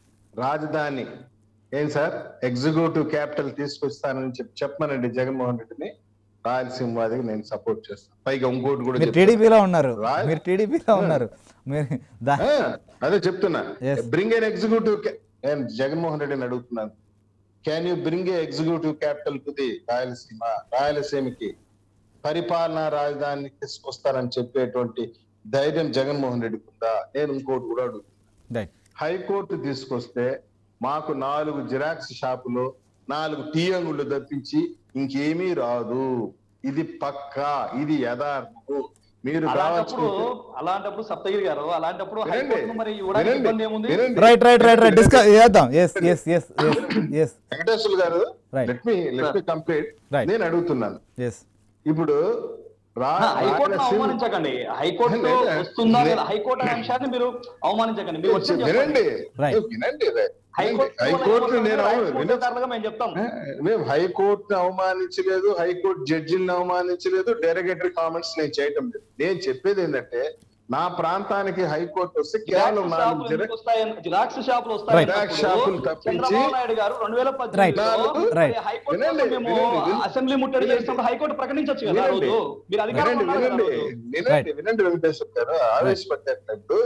రాజధాని ఏం సార్ ఎగ్జిక్యూటివ్ క్యాపిటల్ తీసుకొస్తానని చెప్పి చెప్పమనండి జగన్మోహన్ రెడ్డిని రాయలసీమ వాదికి నేను సపోర్ట్ చేస్తాను పైగా ఇంకోటి కూడా మీరు చెప్తున్నా. టీడీపీలో ఉన్నారు రాయల్- మీరు టీడీపీలో ఉన్నారు మీరు దా- ఆ, అదే చెప్తున్నా Yes. బ్రింగ్ ఎన్ ఎగ్జిక్యూటివ్ నేను జగన్మోహన్ రెడ్డిని అడుగుతున్నాను can you bring a executive capital to the Rayalaseema రాయలసీమకి పరిపాలనా రాజధాని తీసుకొస్తారని చెప్పేటువంటి ధైర్యం జగన్మోహన్ రెడ్డికి ఉందా నేను ఇంకోటి కూడా అడుగుతున్నా రైట్ హైకోర్టు తీసుకొస్తే మాకు నాలుగు జిరాక్స్ షాపులు నాలుగు టీ అంగుళ్ళు తప్పించి ఇంకేమీ రాదు ఇది పక్కా ఇది యథార్థము మీరు అలాంటప్పుడు కావాల్సిన అలాంటప్పుడు సప్తగిరి గారు అలాంటప్పుడు వినండి, హైకోర్టును మరి ఇవ్వడానికి వినండి, ఇబ్బంది ఏముంది వినండి. Right right right right discuss చేద్దాం yes yes yes yes Venkateswara గారు Right. Let me let me complete Right. నేను అడుగుతున్నాను ఎస్ ఇప్పుడు రా ఆ, హైకోర్టును రాయలసీమ- అవమానించకండి హైకోర్టు లేదు, వస్తుందా లేదు. లేదా హైకోర్టు అనే అంశాన్ని మీరు అవమానించకండి మీరు వచ్చి వినండి Right. వినండి హైకోర్టు హైకోర్టు నేను అవ- వినండి. కారణంగా మేము చెప్తాం మేము హైకోర్టుని అవమానించలేదు హైకోర్టు జడ్జిని అవమానించలేదు డెరగేటరీ కామెంట్స్ నేను చేయటం లేదు నేను చెప్పేది ఏంటంటే నా ప్రాంతానికి హైకోర్టు వస్తే కేవలం జిరాక్స్ నాలుగు షాపులు జిరా- ఎందుకు వస్తాయని- జిరాక్స్ షాపులు Right. వస్తాయి జిరాక్స్ షాపులు తప్పించి- చంద్రబాబు నాయుడు గారు రెండు వేల Right. పద్దెనిమిదిలో Right. హైకోర్టు వినండి, మేము వినండి, వినండి. అసెంబ్లీ ముట్టడి చేసినప్పుడు హైకోర్టు ప్రకటించొచ్చు కదా ఆ వినండి. రోజు మీరు అధికారంలో వినండి ఉన్నారు కదా వినండి ఆ రోజు. వినండి వినండి వెంకటేశ్వర గారు ఆవేశపడ్డప్పుడు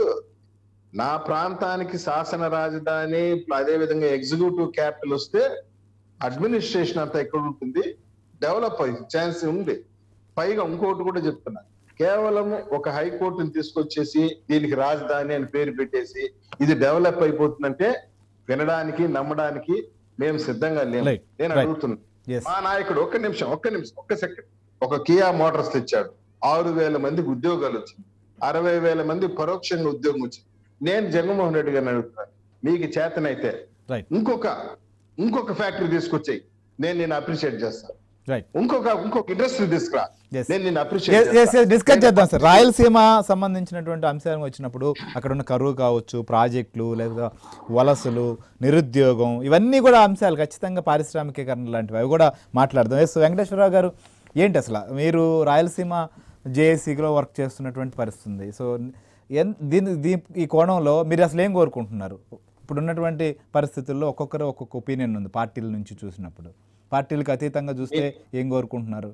నా ప్రాంతానికి శాసన రాజధాని అదే విధంగా ఎగ్జిక్యూటివ్ క్యాపిటల్ వస్తే అడ్మినిస్ట్రేషన్ అంతా ఎక్కడ ఉంటుంది డెవలప్ అయ్యి ఛాన్స్ ఉంది పైగా ఇంకోటి కూడా చెప్తున్నా కేవలం ఒక హైకోర్టుని తీసుకొచ్చేసి దీనికి రాజధాని అని పేరు పెట్టేసి ఇది డెవలప్ అయిపోతుందంటే వినడానికి నమ్మడానికి మేము సిద్ధంగా లేము Right, నేను right. అడుగుతున్నాను Yes. మా నాయకుడు ఒక్క నిమిషం ఒక్క నిమిషం ఒక్క సెకండ్ ఒక కియా మోటార్స్ తెచ్చాడు ఆరు వేల మందికి ఉద్యోగాలు వచ్చింది అరవై వేల మంది పరోక్షంగా ఉద్యోగం వచ్చింది నేను జగన్మోహన్ రెడ్డి గారిని అడుగుతున్నాను మీకు చేతనైతే రైట్ ఇంకొక ఇంకొక ఫ్యాక్టరీ తీసుకొచ్చాయి నేను నేను అప్రిషియేట్ చేస్తాను రైట్ ఇంకొక ఇంకొక ఇండస్ట్రీ తీసుకురా Yes. నేను నేను ఎస్ అప్రిషియేట్ డిస్కస్ చేద్దాం సార్ రాయలసీమ సంబంధించినటువంటి అంశాలు వచ్చినప్పుడు అక్కడ ఉన్న కరువు కావచ్చు ప్రాజెక్టులు లేదా వలసలు నిరుద్యోగం ఇవన్నీ కూడా అంశాలు ఖచ్చితంగా పారిశ్రామికీకరణ లాంటివి అవి కూడా మాట్లాడదాం ఎస్ వెంకటేశ్వరరావు గారు ఏంటి అసలు మీరు రాయలసీమ జేఏసీలో వర్క్ చేస్తున్నటువంటి పరిస్థితి ఉంది సో ఎన్ దీని దీ ఈ కోణంలో మీరు అసలు ఏం కోరుకుంటున్నారు ఇప్పుడు ఉన్నటువంటి పరిస్థితుల్లో ఒక్కొక్కరు ఒక్కొక్క ఒపీనియన్ ఉంది పార్టీల నుంచి చూసినప్పుడు పార్టీలకు అతీతంగా చూస్తే ఏం కోరుకుంటున్నారు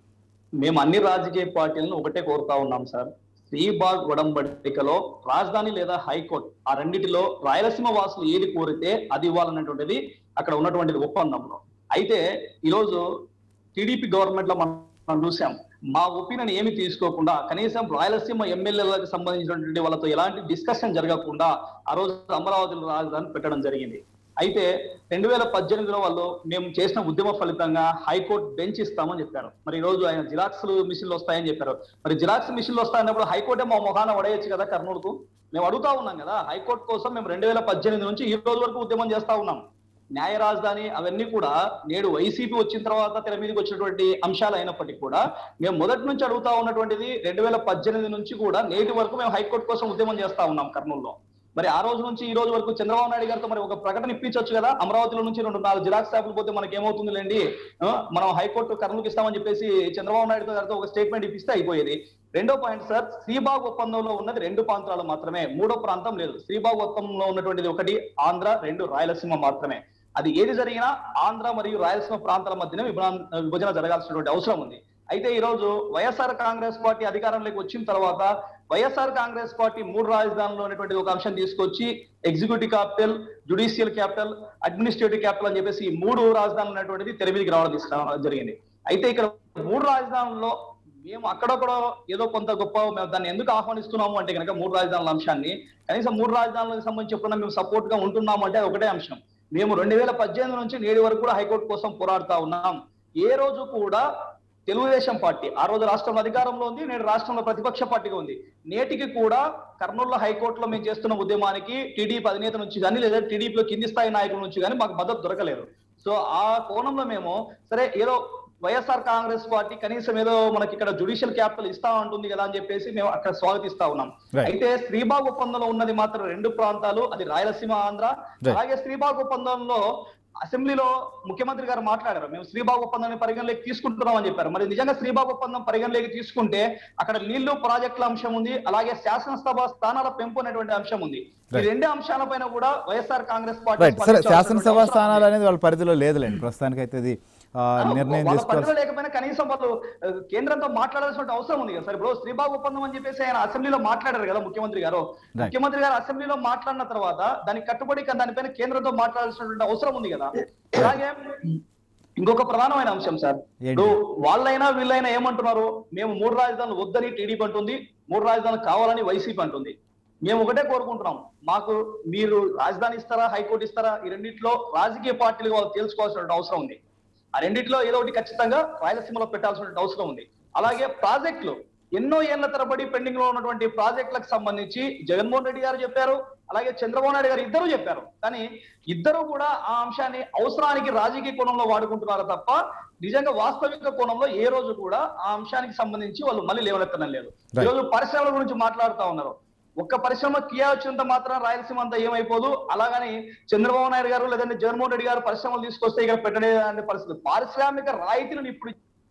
మేము అన్ని రాజకీయ పార్టీలను ఒకటే కోరుతా ఉన్నాం సార్ శ్రీబాగ్ ఉడంబడికలో రాజధాని లేదా హైకోర్టు ఆ రెండిటిలో రాయలసీమ వాసులు ఏది కోరితే అది ఇవ్వాలన్నటువంటిది అక్కడ ఉన్నటువంటి ఒప్పందంలో అయితే ఈరోజు టీడీపీ గవర్నమెంట్ లో మనం చూసాం మా ఒపీనియన్ ఏమి తీసుకోకుండా కనీసం రాయలసీమ ఎమ్మెల్యేలకు సంబంధించినటువంటి వాళ్ళతో ఎలాంటి డిస్కషన్ జరగకుండా ఆ రోజు అమరావతిలో రాజధాని పెట్టడం జరిగింది అయితే రెండు వేల పద్దెనిమిదిలో వాళ్ళు మేము చేసిన ఉద్యమ ఫలితంగా హైకోర్టు బెంచ్ ఇస్తామని చెప్పారు మరి ఈ రోజు ఆయన జిరాక్స్ మిషన్లు వస్తాయని చెప్పారు మరి జిరాక్స్ మిషన్లు వస్తాయన్నప్పుడు హైకోర్టే మా మొహాన పడేయచ్చు కదా కర్నూలుకు మేము అడుగుతా ఉన్నాం కదా హైకోర్టు కోసం మేము రెండు వేల పద్దెనిమిది నుంచి ఈ రోజు వరకు ఉద్యమం చేస్తా ఉన్నాం న్యాయ రాజధాని అవన్నీ కూడా నేడు వైసీపీ వచ్చిన తర్వాత తెర మీదకి వచ్చినటువంటి అంశాలు అయినప్పటికీ కూడా మేము మొదటి నుంచి అడుగుతా ఉన్నటువంటిది రెండు వేల పద్దెనిమిది నుంచి కూడా నేటి వరకు మేము హైకోర్టు కోసం ఉద్యమం చేస్తా ఉన్నాం కర్నూలులో మరి ఆ రోజు నుంచి ఈ రోజు వరకు చంద్రబాబు నాయుడు గారితో మరి ఒక ప్రకటన ఇప్పించవచ్చు కదా అమరావతిలో నుంచి రెండు నాలుగు జిరాక్స్ షాపులు పోతే మనకి ఏమవుతుంది లేండి ఆ, మనం హైకోర్టు కర్నూలుకి ఇస్తామని చెప్పేసి చంద్రబాబు నాయుడు గారితో ఒక స్టేట్మెంట్ ఇప్పిస్తే అయిపోయేది రెండో పాయింట్ సార్ శ్రీబాగ్ ఒప్పందంలో ఉన్నది రెండు ప్రాంతాలు మాత్రమే మూడో ప్రాంతం లేదు శ్రీబాగ్ ఒప్పందంలో ఉన్నటువంటిది ఒకటి ఆంధ్ర రెండు రాయలసీమ మాత్రమే అది ఏది జరిగినా ఆంధ్ర మరియు రాయలసీమ ప్రాంతాల మధ్యనే విభజన విభజన జరగాల్సినటువంటి అవసరం ఉంది అయితే ఈ రోజు వైఎస్ఆర్ కాంగ్రెస్ పార్టీ అధికారంలోకి వచ్చిన తర్వాత వైఎస్ఆర్ కాంగ్రెస్ పార్టీ మూడు రాజధానులు అనేటువంటి ఒక అంశం తీసుకొచ్చి executive capital judicial capital administrative capital అని చెప్పేసి ఈ మూడు రాజధానులు అనేటువంటిది తెర మీదకి రావడం తీసుకురావడం జరిగింది అయితే ఇక్కడ మూడు రాజధానుల్లో మేము అక్కడక్కడ ఏదో కొంత గొప్ప మేము దాన్ని ఎందుకు ఆహ్వానిస్తున్నాము అంటే కనుక మూడు రాజధానుల అంశాన్ని కనీసం మూడు రాజధానులకు సంబంధించి ఎప్పుడన్నా మేము సపోర్ట్ గా ఉంటున్నాము అంటే అది ఒకటే అంశం మేము రెండు వేల పద్దెనిమిది నుంచి నేటి వరకు కూడా హైకోర్టు కోసం పోరాడుతా ఉన్నాం ఏ రోజు కూడా తెలుగుదేశం పార్టీ ఆ రోజు రాష్ట్రంలో అధికారంలో ఉంది నేడు రాష్ట్రంలో ప్రతిపక్ష పార్టీగా ఉంది నేటికి కూడా కర్నూలులో హైకోర్టులో మేము చేస్తున్న ఉద్యమానికి టీడీపీ అధినేత నుంచి కానీ లేదా టీడీపీలో కింది స్థాయి నాయకుల నుంచి కానీ మాకు మద్దతు దొరకలేదు సో ఆ కోణంలో మేము సరే ఏదో వైఎస్ఆర్ కాంగ్రెస్ పార్టీ కనీసం ఏదో మనకి ఇక్కడ జుడిషియల్ క్యాపిటల్ ఇస్తా ఉంటుంది కదా అని చెప్పేసి మేము అక్కడ స్వాగతిస్తా ఉన్నాం Right. అయితే శ్రీబాగ్ ఒప్పందంలో ఉన్నది మాత్రం రెండు ప్రాంతాలు అది రాయలసీమ ఆంధ్ర Right. అలాగే శ్రీబాగ్ ఒప్పందంలో అసెంబ్లీలో ముఖ్యమంత్రి గారు మాట్లాడారు మేము శ్రీబాగ్ ఒప్పందాన్ని పరిగణలోకి తీసుకుంటున్నాం అని చెప్పారు మరి నిజంగా శ్రీబాగ్ ఒప్పందం పరిగణలోకి తీసుకుంటే అక్కడ నీళ్లు ప్రాజెక్టుల అంశం ఉంది అలాగే శాసనసభ స్థానాల పెంపు అనేటువంటి అంశం ఉంది ఈ Right. రెండు అంశాలపైన కూడా వైఎస్ఆర్ కాంగ్రెస్ పార్టీ రైట్ సరే స్పందించాల్సినటువంటి శాసనసభ అవసరం స్థానాలు ఉంది. అనేది వాళ్ళ పరిధిలో లేదులేండి ప్రస్తుతానికైతే ఇది ఆ, నిర్ణయం వాళ్ళ తీసుకోవాల్సి పరిధిలో లేకపోయినా కనీసం వాళ్ళు ఆ, కేంద్రంతో మాట్లాడాల్సిన అవసరం ఉంది కదా సార్ ఇప్పుడు శ్రీబాబు ఒప్పందం అని చెప్పేసి ఆయన అసెంబ్లీలో మాట్లాడారు కదా ముఖ్యమంత్రి గారు ముఖ్యమంత్రి గారు అసెంబ్లీలో మాట్లాడిన తర్వాత దానికి కట్టుబడి కా- దానిపైన కేంద్రంతో మాట్లాడాల్సినటువంటి అవసరం ఉంది కదా అలాగే ఇంకొక ప్రధానమైన అంశం సార్ ఏంటి? ఇప్పుడు వాళ్ళైనా వీళ్ళైనా ఏమంటున్నారు మేము మూడు రాజధానులు వద్దని టీడీపీ అంటుంది మూడు రాజధానులు కావాలని వైసీపీ అంటుంది మేము ఒకటే కోరుకుంటున్నాం మాకు మీరు రాజధాని ఇస్తారా హైకోర్టు ఇస్తారా ఈ రెండిట్లో రాజకీయ పార్టీలు వాళ్ళు తేల్చుకోవాల్సిన అవసరం ఉంది ఆ రెండిట్లో ఏదో ఒకటి ఖచ్చితంగా రాయలసీమలో పెట్టాల్సిన అవసరం ఉంది అలాగే ప్రాజెక్టులు ఎన్నో ఏళ్ల తరబడి పెండింగ్ లో ఉన్నటువంటి ప్రాజెక్టులకు సంబంధించి జగన్మోహన్ రెడ్డి గారు చెప్పారు అలాగే చంద్రబాబు నాయుడు గారు ఇద్దరు చెప్పారు కానీ ఇద్దరు కూడా ఆ అంశాన్ని అవసరానికి రాజకీయ కోణంలో వాడుకుంటున్నారు తప్ప నిజంగా వాస్తవిక కోణంలో ఏ రోజు కూడా ఆ అంశానికి సంబంధించి వాళ్ళు మళ్ళీ లేవనెత్తడం లేదు Right. ఈ రోజు పరిశ్రమల గురించి మాట్లాడుతా ఉన్నారు ఒక్క పరిశ్రమ కియా వచ్చినంత మాత్రం రాయలసీమ అంతా ఏమైపోదు అలాగని చంద్రబాబు నాయుడు గారు లేదంటే జగన్మోహన్ రెడ్డి గారు పరిశ్రమలు తీసుకొస్తే ఇక్కడ పెట్టడే అనే పరిస్థితి పారిశ్రామిక రాయితీలను ఇప్పుడు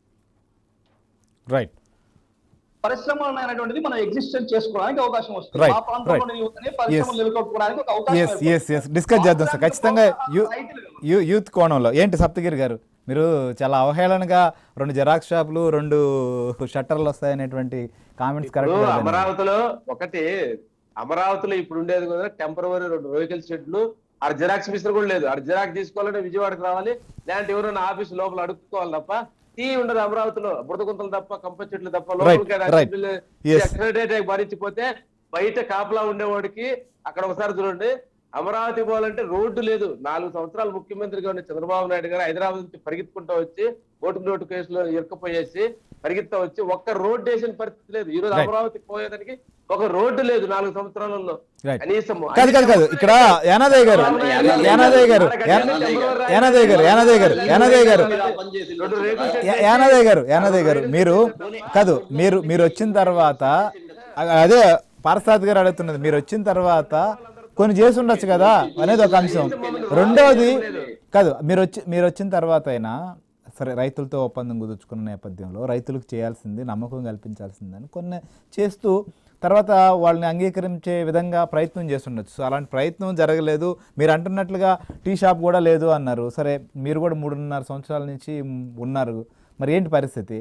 రైట్ పరిశ్రమలు అనేటువంటిది మనం ఎగ్జిస్టెన్స్ చేసుకోవడానికి అవకాశం వస్తుంది Right, మా ప్రాంతంలో right. యువతని పరిశ్రమలు నెలకొల్పుకోవడానికి ఒక అవకాశం ఎస్ ఏర్పడుతుంది. ఎస్ ఎస్ డిస్కస్ చేద్దాం సార్ ఖచ్చితంగా యూ రైతులు యూ యూత్ కోణంలో ఏంటి సప్తగిరి గారు మీరు చాలా అవహేళనగా రెండు జెరాక్స్ షాపులు రెండు షట్టర్లు వస్తాయనేటువంటి కామెంట్స్ ఇప్పుడు కరెక్ట్ అమరావతిలో ఒకటి అమరావతిలో ఇప్పుడు ఉండేది కూడా టెంపరవరీ రెండు వెహికల్ షెడ్లు ఆడ జిరాక్స్ మిషన్ కూడా లేదు ఆడ జిరాక్స్ తీసుకోవాలంటే విజయవాడకి రావాలి లేదంటే ఎవరైనా ఆఫీస్ లోపల అడుక్కోవాలి తప్ప టీ ఉండదు అమరావతిలో బురద గుంతలు తప్ప కంప చెట్లు తప్ప Right, లోపలికి right. Yes. సెక్రటరీ భరించిపోతే బయట కాపలా ఉండేవాడికి అక్కడ ఒకసారి చూడండి అమరావతి పోవాలంటే రోడ్డు లేదు నాలుగు సంవత్సరాలు ముఖ్యమంత్రిగా ఉన్న చంద్రబాబు నాయుడు గారు హైదరాబాద్ నుంచి పరిగెత్తుకుంటూ వచ్చి ఓటు నోటు కేసులో ఇరుక్కుపోయేసి పరిగెత్తా వచ్చి ఒక్క రోడ్డు వేసిన పరిస్థితి లేదు ఈ రోజు Right. అమరావతి పోయేదానికి ఒక రోడ్డు లేదు నాలుగు సంవత్సరాలలో Right. కనీసం కాదు కాదు కాదు ఇక్కడ యానాదయ్య గారు యానాదయ్య గారు యానాదయ్య గారు యానాదయ్య గారు యానాదయ్య గారు రెండు రేకుల షెడ్ యా- యానాదయ్య గారు యానాదయ్య గారు మీరు కాదు మీరు మీరు వచ్చిన తర్వాత అ- అదే పారసాద్ గారు అడుగుతున్నది మీరు వచ్చిన తర్వాత కొన్ని చేసి ఉండొచ్చు కదా అనేది ఒక అంశం రెండోది కాదు మీరు వచ్చి మీరు వచ్చిన తర్వాత అయినా సరే రైతులతో ఒప్పందం కుదుర్చుకున్న నేపథ్యంలో రైతులకు చేయాల్సింది నమ్మకం కల్పించాల్సిందని కొన్ని చేస్తూ తర్వాత వాళ్ళని అంగీకరించే విధంగా ప్రయత్నం చేస్తుండొచ్చు సో అలాంటి ప్రయత్నం జరగలేదు మీరు అంటున్నట్లుగా టీ షాప్ కూడా లేదు అన్నారు సరే మీరు కూడా మూడున్నర సంవత్సరాల నుంచి ఉన్నారు మరి ఏంటి పరిస్థితి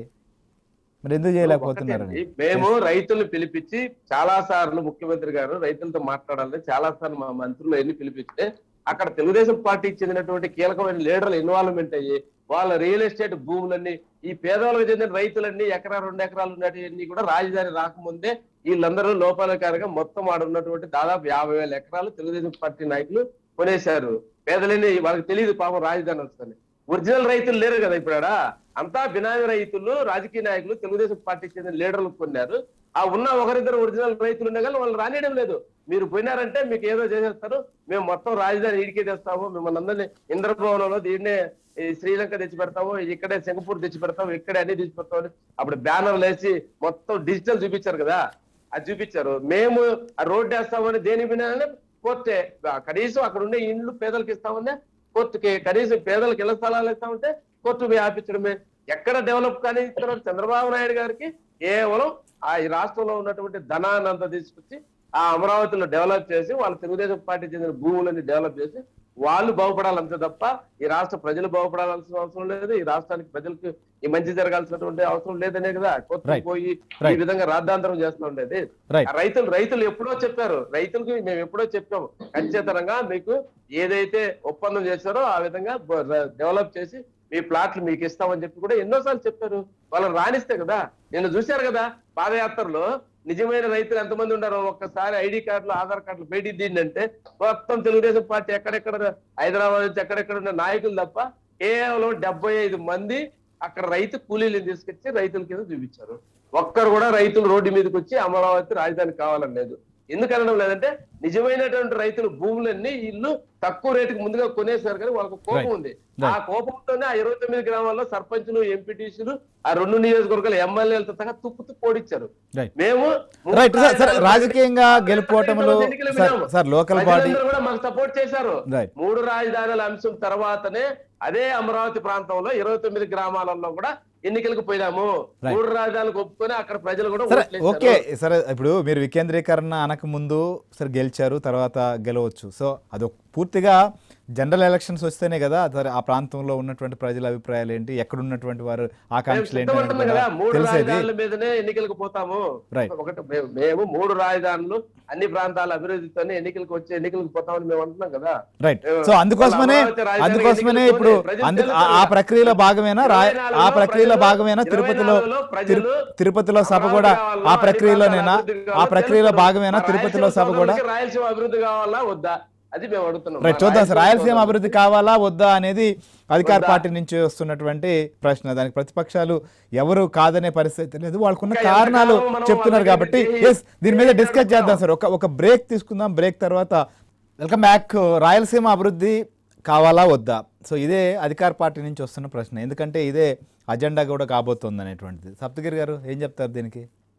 మరి ఎందుకు చేయలేకపోతున్నారని ఒకటండి, మేము రైతులను పిలిపించి చాలా సార్లు ముఖ్యమంత్రి గారు రైతులతో మాట్లాడాలని చాలా సార్లు మా మంత్రులు ఎన్ని పిలిపిస్తే అక్కడ తెలుగుదేశం పార్టీకి చెందినటువంటి కీలకమైన లీడర్లు ఇన్వాల్వ్మెంట్ అయ్యి వాళ్ళ రియల్ ఎస్టేట్ భూములన్నీ ఈ పేదవాళ్ళకి చెందిన రైతులన్నీ ఎకరా రెండు ఎకరాలు ఉన్నటువంటి కూడా రాజధాని రాకముందే వీళ్ళందరూ లోపాలకారుగా మొత్తం ఆడ ఉన్నటువంటి దాదాపు యాభై వేల ఎకరాలు తెలుగుదేశం పార్టీ నాయకులు కొనేశారు పేదలని వాళ్ళకి తెలియదు పాపం రాజధాని వస్తుంది ఒరిజినల్ రైతులు లేరు కదా ఇప్పుడు ఆడ అంతా బినామీ రైతులు రాజకీయ నాయకులు తెలుగుదేశం పార్టీకి చెందిన లీడర్లు కొన్నారు ఆ ఉన్న ఒకరిద్దరు ఒరిజినల్ రైతులు ఉన్నా కానీ వాళ్ళు రానియడం లేదు మీరు పోయినారంటే మీకు ఏదో చేసేస్తారు మేము మొత్తం రాజధాని ఈడికే తెస్తాము మిమ్మల్ని అందరినీ ఇంద్రభవనంలో దీన్నే ఈ శ్రీలంక తెచ్చి పెడతాము ఇక్కడే సింగపూర్ తెచ్చి పెడతాము ఇక్కడే అన్ని తెచ్చి పెడతాము అని అప్పుడు బ్యానర్లు వేసి మొత్తం డిజిటల్ చూపించారు కదా అది చూపించారు మేము ఆ రోడ్డు వేస్తామని దేని వినాలని కోర్టే కనీసం అక్కడ ఉండే ఇండ్లు పేదలకు ఇస్తామని కోర్టుకి కనీసం పేదలకు ఇళ్ల స్థలాలు ఇస్తామంటే కోర్టు పోయి ఆపించడమే ఎక్కడ డెవలప్ కానీ ఇస్తున్నారు చంద్రబాబు నాయుడు గారికి కేవలం ఆ ఈ రాష్ట్రంలో ఉన్నటువంటి ధనాన్ని అంతా తీసుకొచ్చి ఆ అమరావతిలో డెవలప్ చేసి వాళ్ళ తెలుగుదేశం పార్టీ చెందిన భూములని డెవలప్ చేసి వాళ్ళు బాగుపడాలంతే తప్ప ఈ రాష్ట్ర ప్రజలు బాగుపడాల్సిన అవసరం లేదు ఈ రాష్ట్రానికి ప్రజలకు ఈ మంచి జరగాల్సినటువంటి అవసరం లేదనే కదా కొత్త Right. పోయి ఈ Right. విధంగా రాద్ధాంతరం చేస్తూ ఉండేది రైట్ ఆ రైతులు రైతులు ఎప్పుడో చెప్పారు రైతులకి మేము ఎప్పుడో చెప్పాము ఖచ్చితంగా మీకు ఏదైతే ఒప్పందం చేశారో ఆ విధంగా డెవలప్ చేసి మీ ప్లాట్లు మీకు ఇస్తామని చెప్పి కూడా ఎన్నోసార్లు చెప్పారు వాళ్ళని రాణిస్తే కదా నేను చూశారు కదా పాదయాత్రలో నిజమైన రైతులు ఎంతమంది ఉన్నారో ఒక్కసారి ఐడి కార్డులు ఆధార్ కార్డులు పెట్టి దీన్నంటే మొత్తం తెలుగుదేశం పార్టీ ఎక్కడెక్కడ హైదరాబాద్ నుంచి ఎక్కడెక్కడ ఉన్న నాయకులు తప్ప కేవలం డెబ్బై ఐదు మంది అక్కడ రైతు కూలీలను తీసుకొచ్చి రైతుల కింద చూపించారు ఒక్కరు కూడా రైతులు రోడ్డు మీదకి వచ్చి అమరావతి రాజధాని కావాలని లేదు ఎందుకనడం లేదంటే నిజమైనటువంటి రైతులు భూములన్నీ ఇల్లు తక్కువ రేటుకి ముందుగా కొనేశారు కానీ వాళ్ళకు కోపం Right. ఉంది Right. ఆ కోపంతోనే ఆ ఇరవై తొమ్మిది గ్రామాల్లో సర్పంచులు ఎంపీటీసీలు ఆ రెండు నియోజకవర్గాల ఎమ్మెల్యేలతో సహా తుప్పు తుప్పు ఓడించారు Right. మేము రైట్ సార్ సార్ రాజకీయంగా గెలుపోవటములు ఎన్నికలు సార్ విన్నాము. సార్ లోకల్ బాడీ ప్రజలందరూ కూడా మాకు సపోర్ట్ చేశారు రైట్ మూడు రాజధానుల అంశం తర్వాతనే అదే అమరావతి ప్రాంతంలో ఇరవై తొమ్మిది గ్రామాలలో కూడా ఎన్నికలకు పోయినాము Right. మూడు రాజధానులకు ఒప్పుకొని అక్కడ ప్రజలు కూడా సరే ఓట్లేశారు. ఓకే సరే ఇప్పుడు మీరు వికేంద్రీకరణ అనక ముందు సరే గెలిచారు తర్వాత గెలవచ్చు సో అది పూర్తిగా జనరల్ ఎలక్షన్స్ వస్తేనే కదా సరే ఆ ప్రాంతంలో ఉన్నటువంటి ప్రజల అభిప్రాయాలు ఏంటి ఎక్కడ ఉన్నటువంటి వారు మేము ఆకాంక్షలు ఏంటి అనేది సిద్ధపడుతున్నాం కూడా కదా మూడు తెలిసేది రాజధానుల మీదనే ఎన్నికలకు పోతాము Right. ఒకటి మేము- మేము మూడు రాజధానులు అన్ని ప్రాంతాల అభివృద్ధితోనే ఎన్నికలకు వచ్చి ఎన్నికలకు పోతామని మేము అంటున్నాం కదా రైట్ మేము సో అందుకోసమనే వాళ్ళ అమరావతి రాజధాని అందుకోసమనే ఎన్నికలకు ఇప్పుడు ప్రజలు అందు తెలుసు ఆ- ఆ కదా. ప్రక్రియలో భాగమేనా రా- ఇరవై నాలుగులో ఆ ప్రక్రియలో ప్రజలు- భాగమేనా ఇరవై తిరుపతిలో నాలుగులో ప్రజలు తిరు- తిరుపతిలో సభ కూడా అమరావతి ఆ కావాలా, ప్రక్రియలోనేనా అన్ని ప్రాంతాల ఆ అభివృద్ధి ప్రక్రియలో కావాలా భాగమేనా తెలుసు. తిరుపతిలో రాయలసీమ సభ కూడా సోదరులకి రాయలసీమ అభివృద్ధి కావాలా వద్దా అది మేము అడుగుతున్నాం రైట్ మా చూద్దాం సార్ రాయలసీమ సోదరులు- అభివృద్ధి కావాలా వద్దా అనేది అధికార వద్దా? పార్టీ నుంచి వస్తున్నటువంటి ప్రశ్న దానికి ప్రతిపక్షాలు ఎవరు కాదనే పరిస్థితి లేదు వాళ్ళకున్న ఇంకా కారణాలు ఎంతకాలం మనం చెప్తున్నారు వాళ్ళకి కాబట్టి ఇది ఎస్ దీని మీద డిస్కస్ చేయాలి చేద్దాం సార్ ఒక ఒక బ్రేక్ తీసుకుందాం బ్రేక్ తర్వాత వెల్కమ్ బ్యాక్ రాయలసీమ అభివృద్ధి కావాలా వద్దా సో ఇదే అధికార పార్టీ నుంచి వస్తున్న ప్రశ్న ఎందుకంటే ఇదే అజెండా కూడా కాబోతోంది అనేటువంటిది సప్తగిరి గారు ఏం చెప్తారు దీనికి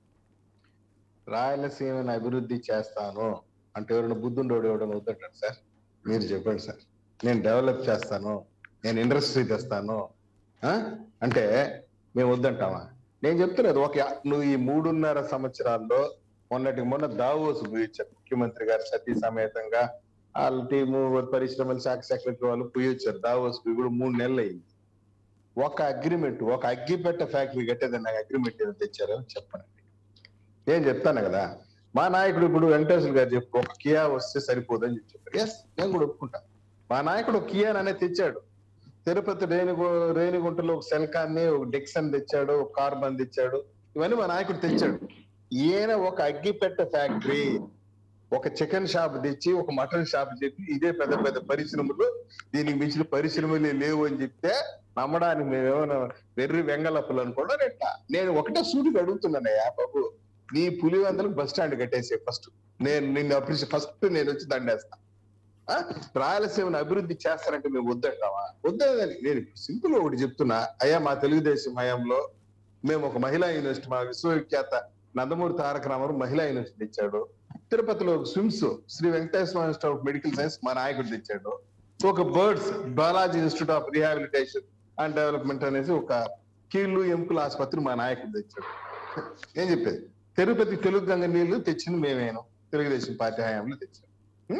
రాయలసీమను అభివృద్ధి చేస్తాను అంటే ఎవరైనా బుద్ధుండోడు ఎవడైనా వద్దంటాడు సార్ మీరు చెప్పండి సార్ నేను డెవలప్ చేస్తాను నేను ఇండస్ట్రీ తెస్తాను ఆ? అంటే మేము వద్దంటామా నేను చెప్తున్నది ఒక నువ్వు ఈ మూడున్నర సంవత్సరాల్లో మొన్నటికి మొన్న దావోస్ పోయొచ్చారు ముఖ్యమంత్రి గారు సతీ సమేతంగా వాళ్ళ టీము పరిశ్రమల శాఖ సెక్రటరీ వాళ్ళు పోయొచ్చారు దావోస్ పోయి కూడా మూడు నెలలు అయింది ఒక అగ్రిమెంట్ ఒక అగ్గిపెట్ట ఫ్యాక్టరీ కట్టేది నాకు అగ్రిమెంట్ ఏదో తెచ్చారో చెప్పండి నేను చెప్తాను కదా మా నాయకుడు ఇప్పుడు వెంకటేశ్వర గారు చెప్పు ఒక కియా వస్తే సరిపోదని చెప్పి చెప్పారు ఎస్ నేను కూడా ఒప్పుకుంటా మా నాయకుడు ఒక కియా అనేది తెచ్చాడు తిరుపతి రేణిగు రేణిగుంటలో ఒక సెల్కాన్ని ఒక డిక్సన్ తెచ్చాడు ఒక కార్బన్ తెచ్చాడు ఇవన్నీ మా నాయకుడు తెచ్చాడు ఈయన ఒక అగ్గిపెట్ట ఫ్యాక్టరీ ఒక చికెన్ షాప్ తెచ్చి ఒక మటన్ షాప్ చెప్పి ఇదే పెద్ద పెద్ద పరిశ్రమలు దీనికి మించిన పరిశ్రమలే లేవు అని చెప్తే నమ్మడానికి మేమేమైనా వెర్రి వెంగళప్పులు అనుకోవడం రెట్ట నేను ఒకటే సూటికి అడుగుతున్నానయ్యా బాబు నీ పులివెందలకు బస్ స్టాండ్ కట్టేసే ఫస్ట్ నేను నిన్ను అప్రిషియేట్ ఫస్ట్ నేను వచ్చి దండేస్తా ఆ? రాయలసీమను అభివృద్ధి చేస్తారంటే మేము వద్దంటావా వద్దని నేను సింపుల్ ఒకటి చెప్తున్నా అయ్యా మా తెలుగుదేశం హయాంలో మేము ఒక మహిళా యూనివర్సిటీ మా విశ్వవిఖ్యాత నందమూరి తారక రామారావు మహిళా యూనివర్సిటీ తెచ్చాడు తిరుపతిలో ఒక SVIMS Sri Venkateswara institute of medical science మా నాయకుడు తెచ్చాడు ఒక BIRRD Balaji institute of rehabilitation and development అనేసి ఒక కీళ్ళు ఎముకల ఆసుపత్రి మా నాయకుడు తెచ్చాడు ఏం చెప్పేది తిరుపతి తెలుగు గంగ నీళ్లు తెచ్చింది మేమేను తెలుగుదేశం పార్టీ హయాంలో తెచ్చాం ఉం?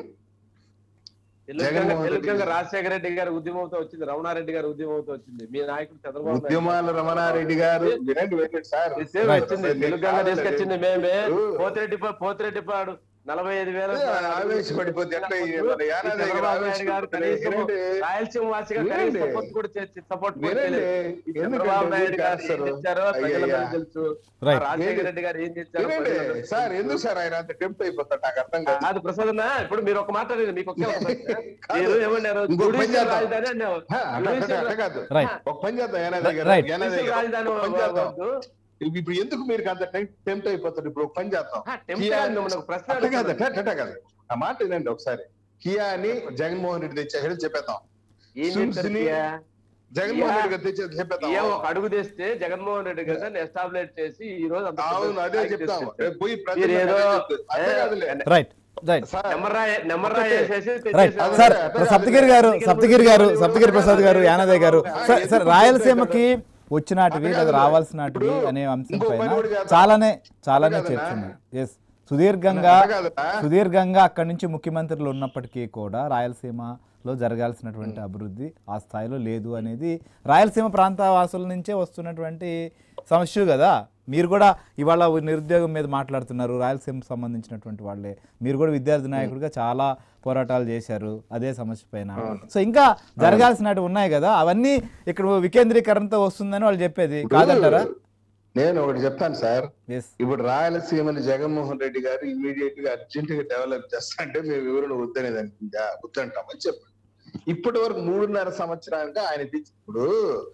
తెలంగాణ జగన్మోహన్ రెడ్డి తెలంగాణ గారు. రాజశేఖర రెడ్డి గారి ఉద్యమంతో వచ్చింది రమణారెడ్డి గారి ఉద్యమంతో వచ్చింది మీ నాయకుడు చంద్రబాబు నాయుడు ఉద్యమాల రమణారెడ్డి గారు వినండి వినండి సార్ ఈ సేవ Right. వచ్చింది తెలంగాణ తీసుకొచ్చింది మేమే ఇప్పుడు పోతిరెడ్డి పోతిరెడ్డి పాడు నలభై ఐదు వేల ఆవేశపడిపోతే ఎట్లా ఈ మన ఈ యానాది గారు చంద్రబాబు నాయుడు గారు ఆవేశపడిపోతే కనీసం వినండి. రాయలసీమ వాసిగా వినండి. కనీసం సపోర్ట్ కూడా సపోర్ట్ వినండి. చంద్రబాబు నాయుడు గారు ఏం ఎందుకంటే తెచ్చారో ప్రజలందరికీ అయ్యయ్యా. తెలుసు Right. రాజశేఖర రెడ్డి గారు ఏం తెచ్చారో వినండి ప్రజలందరికీ సార్ తెలుసు. ఎందుకు సార్ ఆయన అంత టెంప్ట్ అయిపోతాడు నాకు అర్థం కాదు కాదు ప్రసాద్ అన్న ఇప్పుడు మీరు ఒక మాట అడిగారు, మీకు ఒకే ఒక ప్రశ్న. కాదు. మీరు ఏమన్నారు ఇంకో పని జుడిషియల్ చేద్దాం. రాజధాని అన్నారు హా, అట్లా అట్లా అట్లా కాదు Right. ఒక పని చేద్దాం యానాది గారు Right. యానాది జుడిషియల్ గారు, రాజధాని ఒక పని చేద్దాం వద్దు. ఇప్పుడు ఎందుకు మీరు అంత టెంప్ట్ అయిపోతారు ఇప్పుడు ఒక పని చేద్దాం హా, tempt కియా కాదు, మనకు ప్రశ్న అట్లా కాదు అడుగుతున్నాను. అట్లా అట్లా కాదు ఆ మాట వినండి ఒకసారి కియా అని జగన్మోహన్ రెడ్డి తెచ్చాడు చెప్పేద్దాం ఏం Sims చెప్తారు ని కియా? జగన్మోహన్ కియా- రెడ్డి గారు తెచ్చేది చెప్పేద్దాం కియా ఒక అడుగు తెస్తే జగన్మోహన్ రెడ్డి గారిని ఎస్టాబ్లిష్ చేసి ఈ రోజు అంత పెద్ద అవును అదే స్థాయికి చెప్తాం తీసుకొచ్చారు. రేపు పోయి మీరు ప్రజలకు ఏదో అదే చెప్తాం. అదే కాదులే. రైట్ రైట్ సార్, నెమ్మరాయ నెమ్మరాయ ఒకటే. వేసేసి రైట్ తెచ్చేసారు. సార్ అదే, సప్తగిరి గారు సప్తగిరి గారు సప్తగిరి ప్రసాద్ గారు యానదయ్య గారు సార్ సార్ రాయలసీమకి వచ్చినటివి లేదా రావాల్సినటివి అనే అంశం పైన చాలానే చాలానే చర్చ ఉంది ఎస్ సుదీర్ఘంగా అదే కాదురా. సుదీర్ఘంగా అక్కడి నుంచి ముఖ్యమంత్రులు ఉన్నప్పటికీ కూడా రాయలసీమలో జరగాల్సినటువంటి అభివృద్ధి ఆ స్థాయిలో లేదు అనేది రాయలసీమ ప్రాంత వాసుల నుంచే వస్తున్నటువంటి సమస్య కదా మీరు కూడా ఇవాళ నిరుద్యోగం మీద మాట్లాడుతున్నారు రాయలసీమకు సంబంధించినటువంటి వాళ్ళే మీరు కూడా విద్యార్థి నాయకుడిగా చాలా పోరాటాలు చేశారు అదే సమస్య పైన సో ఇంకా జరగాల్సినవి ఉన్నాయి కదా అవన్నీ ఇక్కడ వికేంద్రీకరణతో వస్తుందని వాళ్ళు చెప్పేది కాదంటారా నేను ఒకటి చెప్తాను సార్ ఎస్ ఇప్పుడు రాయలసీమని జగన్మోహన్ రెడ్డి గారు ఇమీడియట్ గా అర్జెంట్ గా డెవలప్ చేస్తా అంటే మేము ఎవరు వద్దనేది అనుకుంటా వద్దంటామని చెప్పండి ఇప్పటి వరకు మూడున్నర సంవత్సరాలుగా ఆయన తెచ్చి- ఇప్పుడు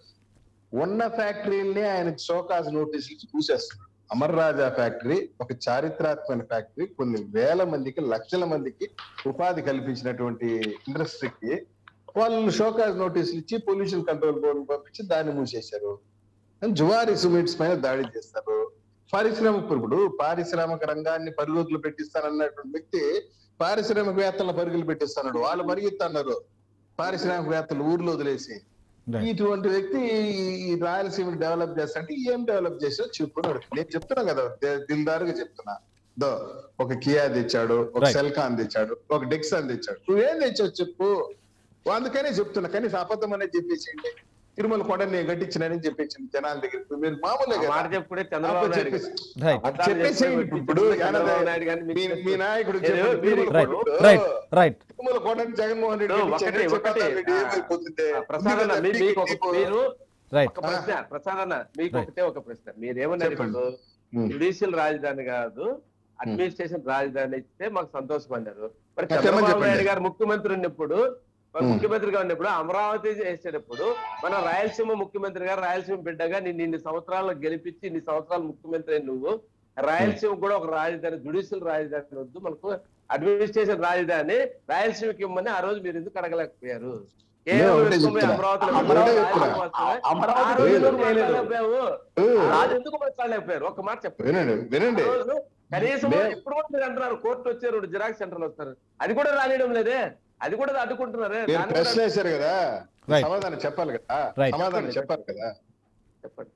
ఉన్న ఫ్యాక్టరీల్ని ఆయన షోకాజ్ నోటీసులు చూసేస్తున్నాడు అమర్ రాజా ఫ్యాక్టరీ ఒక చారిత్రాత్మక ఫ్యాక్టరీ కొన్ని వేల మందికి లక్షల మందికి ఉపాధి కల్పించినటువంటి ఇండస్ట్రీకి వాళ్ళు షోకాజ్ నోటీసులు ఇచ్చి పొల్యూషన్ కంట్రోల్ బోర్డు పంపించి దాన్ని మూసేశారు జువారి సిమెంట్స్ పైన దాడి చేస్తారు పారిశ్రామిక ఇప్పుడు పారిశ్రామిక రంగాన్ని పరుగులు పెట్టిస్తానన్నటువంటి వ్యక్తి పారిశ్రామికవేత్తలను పరుగులు పెట్టిస్తున్నాడు వాళ్ళు పరిగెత్తన్నారు పారిశ్రామికవేత్తలు ఊర్లో వదిలేసి Right. ఇటువంటి వ్యక్తి ఈ- ఈ రాయలసీమ డెవలప్ చేస్తా అంటే ఏం డెవలప్ చేసా చెప్పున్నాడు నేను చెప్తున్నా కదా ది- దిల్దారుగా చెప్తున్నా దో ఒక కియా తెచ్చాడు ఒక Right. సెల్కాన్ తెచ్చాడు ఒక డెక్సాన్ తెచ్చాడు నువ్వేం తెచ్చావు చెప్పు అందుకనే చెప్తున్నా కనీసం అబద్ధం అనేది చెప్పేసింది తిరుమల కొండ నేను కట్టించినని చెప్పించింది జనాల దగ్గర మీరు మామూలే ఆ కదా మాట చెప్పుకునే చంద్రబాబు నాయుడు గారు. రైట్ అది చెప్పేసేయండి ఇప్పుడు చంద్రబాబు నాయుడు గారిని మీకు మీ- మీ నాయకుడు మీరు- చెప్పాడు, మీరు- తిరుమల రైట్ కొండ. రైట్ రైట్ తిరుమల కొండని జగన్మోహన్ రెడ్డి ఇప్పుడు కట్టించాడు, ఒకటి చెప్పాడు, ఒకటి రెడ్డి ఆ, ఏమైపోతుంది? ఆ, ప్రసాద్ అన్న మీ- ఎందుకంటే మీకు ఒక మీకు- మీరు రైట్ ఒక ప్రశ్న ప్రసాద్ అన్న మీకు Right. ఒకటే ఒక ప్రశ్న మీరు ఏమన్నారు చెప్పండి. ఇప్పుడు ఉమ్. జ్యుడిషియల్ రాజధాని కాదు అడ్మినిస్ట్రేషన్ రాజధాని ఇస్తే మాకు సంతోషం అన్నారు మరి చెప్పండి, చంద్రబాబు చెప్పండి. నాయుడు గారు ముఖ్యమంత్రి ఉన్నప్పుడు మరి ఉమ్. ముఖ్యమంత్రిగా ఉన్నప్పుడు అమరావతి చేసేటప్పుడు మన రాయలసీమ ముఖ్యమంత్రి గారు రాయలసీమ బిడ్డగా నిన్ను ఇన్ని సంవత్సరాలు గెలిపించి ఇన్ని సంవత్సరాలు ముఖ్యమంత్రి అయిన నువ్వు రాయలసీమ కూడా ఒక రాజధాని జుడిషియల్ రాజధాని వద్దు మనకు అడ్మినిస్ట్రేషన్ రాజధాని రాయలసీమకి ఇవ్వమని ఆ రోజు మీరు ఎందుకు అడగలేకపోయారు కేవలం ఒకటే ఎక్కువ చెప్తున్నా. అమరావతిలో ఒకటే రాయలసీమ చెప్తున్నా. వస్తే అమరావతి ఆ రోజు లేదు. ఎందుకు మాట్లాడలేకపోయావు? ఉమ్. ఆ రోజు ఎందుకు మాట్లాడలేకపోయారు ఒక్క మాట చెప్పండి వినండి వినండి ఆ రోజు కనీసం మే- ఇప్పుడు కూడా మీరు అంటున్నారు కోర్టు వచ్చారు రెండు జిరాక్స్ సెంటర్లు వస్తారు అది కూడా రానియడం లేదే అది కూడా అడ్డుకుంటున్నారే మీరు దాన్ని ప్రశ్న కూడా- వేశారు కదా Right. సమాధానం చెప్పాలి కదా Right. సమాధానం చెప్పాలి కదా చెప్పండి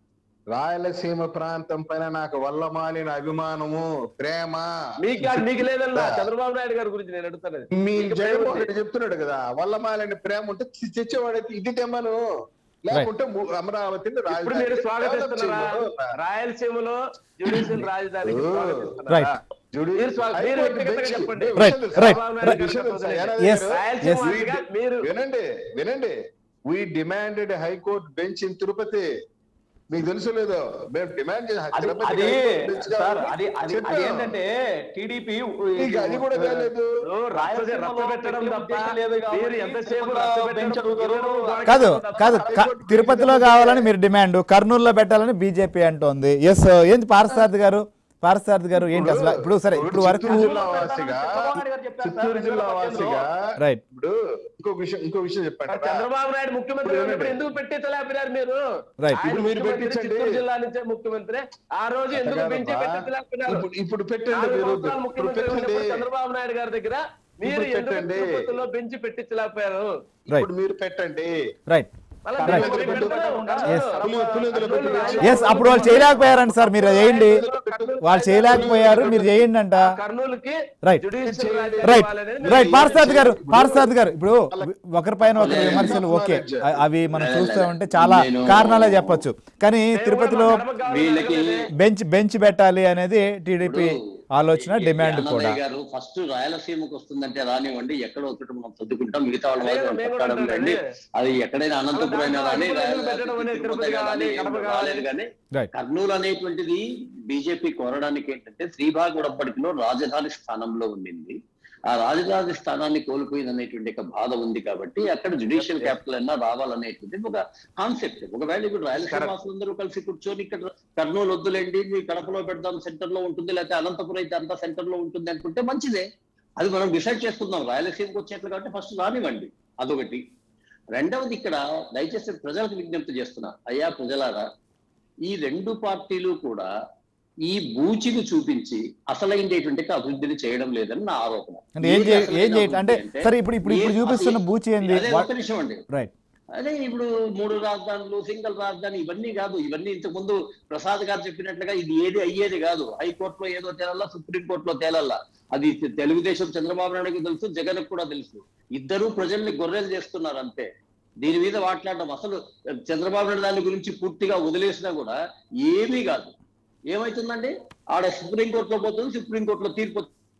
రాయలసీమ ప్రాంతం పైన నాకు వల్లమాలిన అభిమానము ప్రేమ మీకు కాదు, మీకు లేదన్నా చంద్రబాబు నాయుడు గారి గురించి నేను అడుగుతాను మీ మీకు జగన్మోహన్ ప్రేమ రెడ్డి చెప్తున్నాడు కదా వల్లమాలిన ప్రేమ ఉంటే చి- తెచ్చేవాడైతే ఇది తెమ్మను లేకుంటే ము- అమరావతిని ఇప్పుడు రాజధాని మీరు డెవలప్ స్వాగతిస్తున్నారా చేయమను. రాయలసీమలో జ్యుడిషియల్ రాజధానికి ఓ. స్వాగతిస్తున్నారా Right. జుడి- మీరు స్వా- మీరు హైకోర్టు వ్యక్తిగతంగా బెంచ్ చెప్పండి. విషయం Right, తెలుసా? right, చంద్రబాబు నాయుడు గారి విషయం తెలుసా? వదిలేయండి. యానాది Yes, గారు? రాయలసీమ yes. వాసిగా మీరు వినండి వినండి we demanded high court bench in Tirupati మీకు తెలుసు లేదో మేము డిమాండ్ చేసి అది తిరుపతికి అది హైకోర్టు బెంచ్ సార్ కావాలి. అది అది చెప్పాం. అది ఏంటంటే టీడీపీ మీకు అది కూడా కాలేదు రాయలసీమలో పెట్టడం తప్ప ఉద్దేశం లేదు కాబట్టి మీరు ఎంతసేపు తిరుపతిలో రచ్చ పెట్టడం బెంచ్ అడుగుతారు. కుదరదు. కాదు కాదు క- తిరుపతిలో కావాలని మీరు డిమాండ్ కర్నూలులో పెట్టాలని బీజేపీ అంటోంది ఎస్ ఏంటి పార్థసారథి గారు పార్థసారథి గారు ఏంటి అసలు ఇప్పుడు సరే ఇప్పుడు వరకు చిత్తూరు జిల్లా వాసిగా చంద్రబాబు నాయుడు గారు చెప్పారు సార్, చిత్తూరు జిల్లా 2015 వాసిగా రైట్ ఇప్పుడు ఇంకో విషయం ఇంకో విషయం చెప్పండి చంద్రబాబు నాయుడు ముఖ్యమంత్రి ఇప్పుడు ఉన్నప్పుడు ఏమండి? ఎందుకు పెట్టించలేకపోయారు మీరు రైట్. ఆయన ఇప్పుడు మీరు ముఖ్యమంత్రి పెట్టించండి. చిత్తూరు జిల్లా నుంచే ముఖ్యమంత్రి ఆ రోజు ఎందుకు అట్లా పెంచి కాదమ్మా. పెట్టించలేకపోయినారు ఇప్పుడు ఇప్పుడు పెట్టండి నాలుగు మీరు సంవత్సరాలు ఇప్పుడు ముఖ్యమంత్రి పెట్టండి ఉన్నప్పుడు చంద్రబాబు నాయుడు గారి దగ్గర మీరు ఇప్పుడు ఎందుకు పెట్టండి. తిరుపతిలో బెంచ్ పెట్టించలేకపోయారు ఇప్పుడు మీరు పెట్టండి రైట్ మళ్ళా Right. మీరు ఒకటి పెట్టుకున్నారు. Yes. పులి- పులివెందుల కర్నూలు పెట్టి రాయలసీమ ఎస్ అప్పుడు వాళ్ళు చేయలేకపోయారంట సార్ మీరు చేయండి వాళ్ళు చేయలేకపోయారు మీరు చేయండి అంట కర్నూలుకి రైట్ జుడిషియల్ రాజ్యం రైట్ ఇవ్వాలనేది మీరు రైట్ పార్థసారథి గారు ఇప్పుడు- పార్థసారథి గారు ఇప్పుడు ఒకరిపైన ఒకరి విమర్శలు ఓకే అ- అవి మనం చూస్తూ ఉంటే చాలా నేను- కారణాలే చెప్పొచ్చు కానీ తిరుపతిలో వీళ్ళకి బెంచ్ బెంచ్ పెట్టాలి అనేది టీడీపీ ఆలోచన డిమాండ్ కూడా గారు ఫస్ట్ రాయలసీమకు వస్తుందంటే రానివ్వండి ఎక్కడో ఒకటి మనం సర్దుకుంటాం మిగతా వాళ్ళ అదే వాళ్ళు కదా, మేము కొట్టడం కూడా రండి అంటామండి. అది ఎక్కడైనా అనంతపురం అయినా కానీ అనంతపురం రాయలసీమ, పెట్టడం అనేది తిరుపతి తిరుపతి కానీ కావాలి, కడప కావాలి. రాలేదు కానీ రైట్ కర్నూలు అనేటువంటిది బీజేపీ కోరడానికి ఏంటంటే శ్రీభాగ్ ఉడప్పటికిలో రాజధాని స్థానంలో ఉండింది ఆ రాజధాని స్థానాన్ని కోల్పోయింది అనేటువంటి ఒక బాధ ఉంది కాబట్టి అక్కడ జుడిషియల్ క్యాపిటల్ అయినా రావాలనేటువంటి ఒక కాన్సెప్ట్ ఒకవేళ ఇప్పుడు రాయలసీమ వాసులందరూ కలిసి కూర్చొని ఇక్కడ కర్నూలు వద్దులేండి మీ కడపలో పెడదాం సెంటర్ లో ఉంటుంది లేకపోతే అనంతపురం అయితే అంతా సెంటర్ లో ఉంటుంది అనుకుంటే మంచిదే అది మనం డిసైడ్ చేసుకుందాం రాయలసీమకు వచ్చేట్లు కాబట్టి ఫస్ట్ రానివ్వండి అదొకటి రెండవది ఇక్కడ దయచేసి ప్రజలకు విజ్ఞప్తి చేస్తున్నా అయ్యా ప్రజలారా ఈ రెండు పార్టీలు కూడా ఈ బూచిని చూపించి అసలైనటువంటి అభివృద్ధిని చేయడం లేదని నా ఆరోపణ అంటే ఏం ఏది చేయ అసలైన ఏం చేయ అంటే అభివృద్ధి సరే ఇప్పుడు ఇప్పుడు ఇప్పుడు ఏ- చూపిస్తున్న అసలు- బూచి ఏంది అదే వా- ఒక నిమిషం అండి రైట్ అదే ఇప్పుడు మూడు రాజధానులు సింగిల్ రాజధాని ఇవన్నీ కాదు ఇవన్నీ ఇంతకు ముందు ప్రసాద్ గారు చెప్పినట్లుగా ఇది ఏది అయ్యేది కాదు హైకోర్టులో ఏదో తేలల్లా సుప్రీం కోర్టులో తేలల్లా అది తె- తెలుగుదేశం చంద్రబాబు నాయుడుకి తెలుసు జగన్ కూడా తెలుసు ఇద్దరు ప్రజల్ని గొర్రెలు చేస్తున్నారు అంతే దీని మీద మాట్లాడడం అసలు చంద్రబాబు నాయుడు దాని గురించి పూర్తిగా వదిలేసినా కూడా ఏమీ కాదు ఏమైతుందండి ఆడ సుప్రీం కోర్టులో పోతుంది సుప్రీం కోర్టులో తీర్పు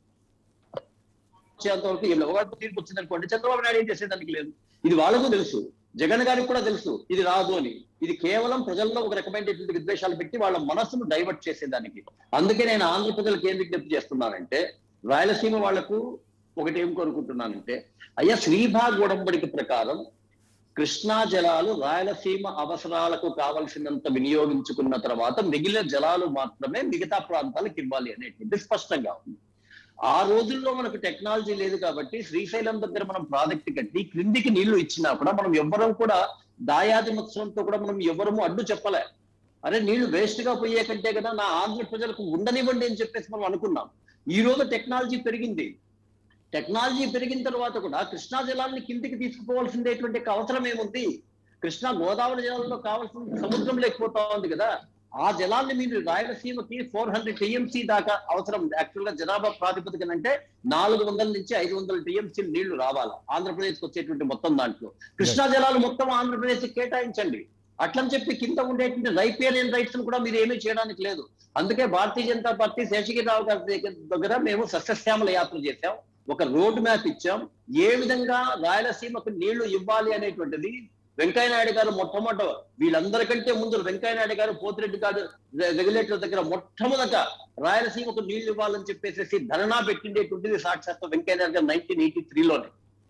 వచ్చేంత వరకు ఏం లేదు. ఒకవేళ తీర్పు వచ్చింది అనుకోండి చంద్రబాబు నాయుడు ఏం చేసేదానికి లేదు ఇది వాళ్ళకు తెలుసు జగన్ గారికి కూడా తెలుసు ఇది రాదు అని ఇది కేవలం ప్రజల్లో ఒక రకమైనటువంటి విద్వేషాలు పెట్టి వాళ్ళ మనస్సును డైవర్ట్ చేసేదానికి అందుకే నేను ఆంధ్ర ప్రజలకు ఏం విజ్ఞప్తి చేస్తున్నానంటే రాయలసీమ వాళ్లకు ఒకటి ఏం కోరుకుంటున్నానంటే అయ్యా శ్రీభాగ్ ఉడంబడిక ప్రకారం కృష్ణా జలాలు రాయలసీమ అవసరాలకు కావలసినంత వినియోగించుకున్న తర్వాత మిగిలిన జలాలు మాత్రమే మిగతా ప్రాంతాలకు ఇవ్వాలి అనేటువంటి స్పష్టంగా ఉంది ఆ రోజుల్లో మనకు టెక్నాలజీ లేదు కాబట్టి శ్రీశైలం దగ్గర మనం ప్రాజెక్ట్ కట్టి క్రిందికి నీళ్లు ఇచ్చినా కూడా మనం ఎవ్వరం కూడా దాయాది మత్స్యంతో కూడా మనం ఎవ్వరము అడ్డు చెప్పలే అరే నీళ్లు వేస్ట్ గా పోయే కంటే కదా నా ఆంధ్ర ప్రజలకు ఉండనివ్వండి అని చెప్పేసి మనం అనుకున్నాం ఈ రోజు టెక్నాలజీ పెరిగింది టెక్నాలజీ పెరిగిన తర్వాత కూడా కృష్ణా జలాన్ని కిందికి తీసుకుపోవాల్సిందేటువంటి అవసరం ఏముంది కృష్ణా గోదావరి జలాల్లో కావాల్సిన సముద్రం లేకపోతా ఉంది కదా ఆ జలాన్ని మీరు రాయలసీమకి ఫోర్ హండ్రెడ్ టీఎంసీ దాకా అవసరం యాక్చువల్ గా జనాభా ప్రాతిపదికన అంటే నాలుగు వందల నుంచి ఐదు వందల టీఎంసీ నీళ్లు రావాలి ఆంధ్రప్రదేశ్ కి వచ్చేటువంటి మొత్తం దాంట్లో కృష్ణా జలాలు మొత్తం ఆంధ్రప్రదేశ్ కేటాయించండి అట్లని చెప్పి కింద ఉండేటువంటి రైపేరియన్ రైట్స్ కూడా మీరు ఏమీ చేయడానికి లేదు అందుకే భారతీయ జనతా పార్టీ శేషగిరిరావు గారి దగ్గర- దగ్గర మేము సస్యశ్యామల యాత్ర చేశాం ఒక రోడ్ మ్యాప్ ఇచ్చాం ఏ విధంగా రాయలసీమకు నీళ్లు ఇవ్వాలి అనేటువంటిది వెంకయ్య నాయుడు గారు మొట్టమొదట వీళ్ళందరికంటే ముందు వెంకయ్య నాయుడు గారు పోతిరెడ్డి గారు రె- రెగ్యులేటర్ దగ్గర మొట్టమొదట రాయలసీమకు నీళ్లు ఇవ్వాలని చెప్పేసి ధర్నా పెట్టిండేటువంటిది సాక్షాత్ వెంకయ్య నాయుడు గారు నైన్టీన్ ఎయిటీ త్రీలోనే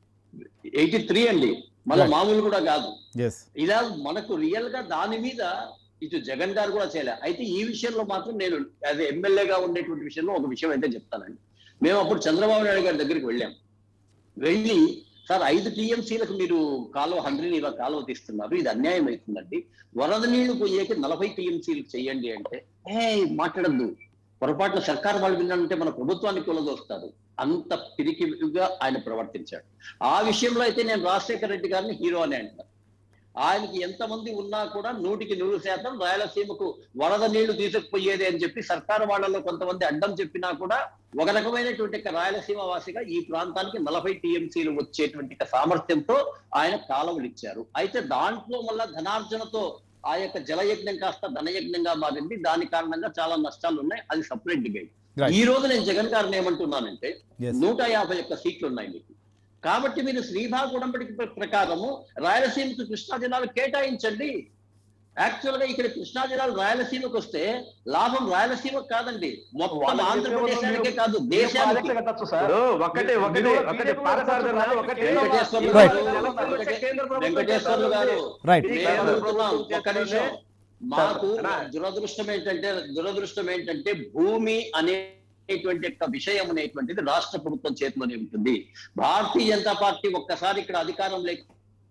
ఎయిటీ త్రీ అండి మళ్ళీ Right. మామూలు కూడా కాదు ఎస్ ఇలా మనకు రియల్ గా దాని మీద ఇటు జగన్ గారు కూడా చేయలే అయితే ఈ విషయంలో మాత్రం నేను యాజ్ ఎమ్మెల్యేగా ఉండేటువంటి విషయంలో ఒక విషయం అయితే చెప్తానండి మేము అప్పుడు చంద్రబాబు నాయుడు గారి దగ్గరికి వెళ్ళాం వెళ్ళి సార్ ఐదు టీఎంసీలకు మీరు కాలువ హండ్రెడ్ ఇలా కాలువ తీస్తున్నారు ఇది అన్యాయం అవుతుందండి వరద నీళ్లు పోయేకి నలభై టీఎంసీలు చెయ్యండి అంటే ఏ మాట్లాడద్దు పొరపాటున సర్కార్ వాళ్ళు విన్నారంటే మన ప్రభుత్వానికి కొలదొస్తారు అంత పిరికిగా ఆయన ప్రవర్తించాడు ఆ విషయంలో అయితే నేను రాజశేఖర రెడ్డి గారిని హీరో అని అంటాను ఆయనకి ఎంతమంది ఉన్నా కూడా నూటికి నూరు శాతం రాయలసీమకు వరద నీళ్లు తీసుకుపోయేది అని చెప్పి సర్కారు వాళ్ళలో కొంతమంది అడ్డం చెప్పినా కూడా ఒక రకమైనటువంటి ఒక రాయలసీమ వాసిగా ఈ ప్రాంతానికి నలభై టీఎంసీలు వచ్చేటువంటి ఒక సామర్థ్యంతో ఆయన కాలువలు ఇచ్చారు అయితే దాంట్లో మళ్ళా ధనార్జనతో ఆ యొక్క జలయజ్ఞం కాస్త ధనయజ్ఞంగా మారింది దాని కారణంగా చాలా నష్టాలు ఉన్నాయి అది సపరేట్ డిబేట్ Right. ఈ రోజు నేను జగన్ గారిని ఏమంటున్నానంటే Yes. నూట యాభై ఒక్క సీట్లు ఉన్నాయి మీకు కాబట్టి మీరు శ్రీభాగ్ ఉడంబడిక ప్ర- ప్రకారము రాయలసీమకు కృష్ణా జిల్లాలు కేటాయించండి యాక్చువల్ గా ఇక్కడ కృష్ణా జిల్లాలో రాయలసీమకు వస్తే లాభం రాయలసీమకు కాదండి మొత్తం వాళ్ళకి ఆంధ్రప్రదేశానికే కాదు మీరు దేశానికి ప్రాజెక్టులు కట్టొచ్చు సార్ ఇప్పుడు ఒకటి ఒకటి మీరు ఒకటి బీజేపీ పారసారథి వాళ్ళు ఒకటి వెంకటేశ్వర్లు Right. గారు కేంద్ర ప్రభుత్వం వెంకటేశ్వర్లు గారు రైట్ ఈ మేము కేంద్ర అడుగుతున్నాం ప్రభుత్వం ఒక్క నిమిషం మాకు అన్నా. దురదృష్టం ఏంటంటే దురదృష్టం ఏంటంటే భూమి అనేటువంటి యొక్క విషయం అనేటువంటిది రాష్ట్ర ప్రభుత్వం చేతిలోనే ఉంటుంది భారతీయ జనతా పార్టీ ఒక్కసారి ఇక్కడ అధికారం లేక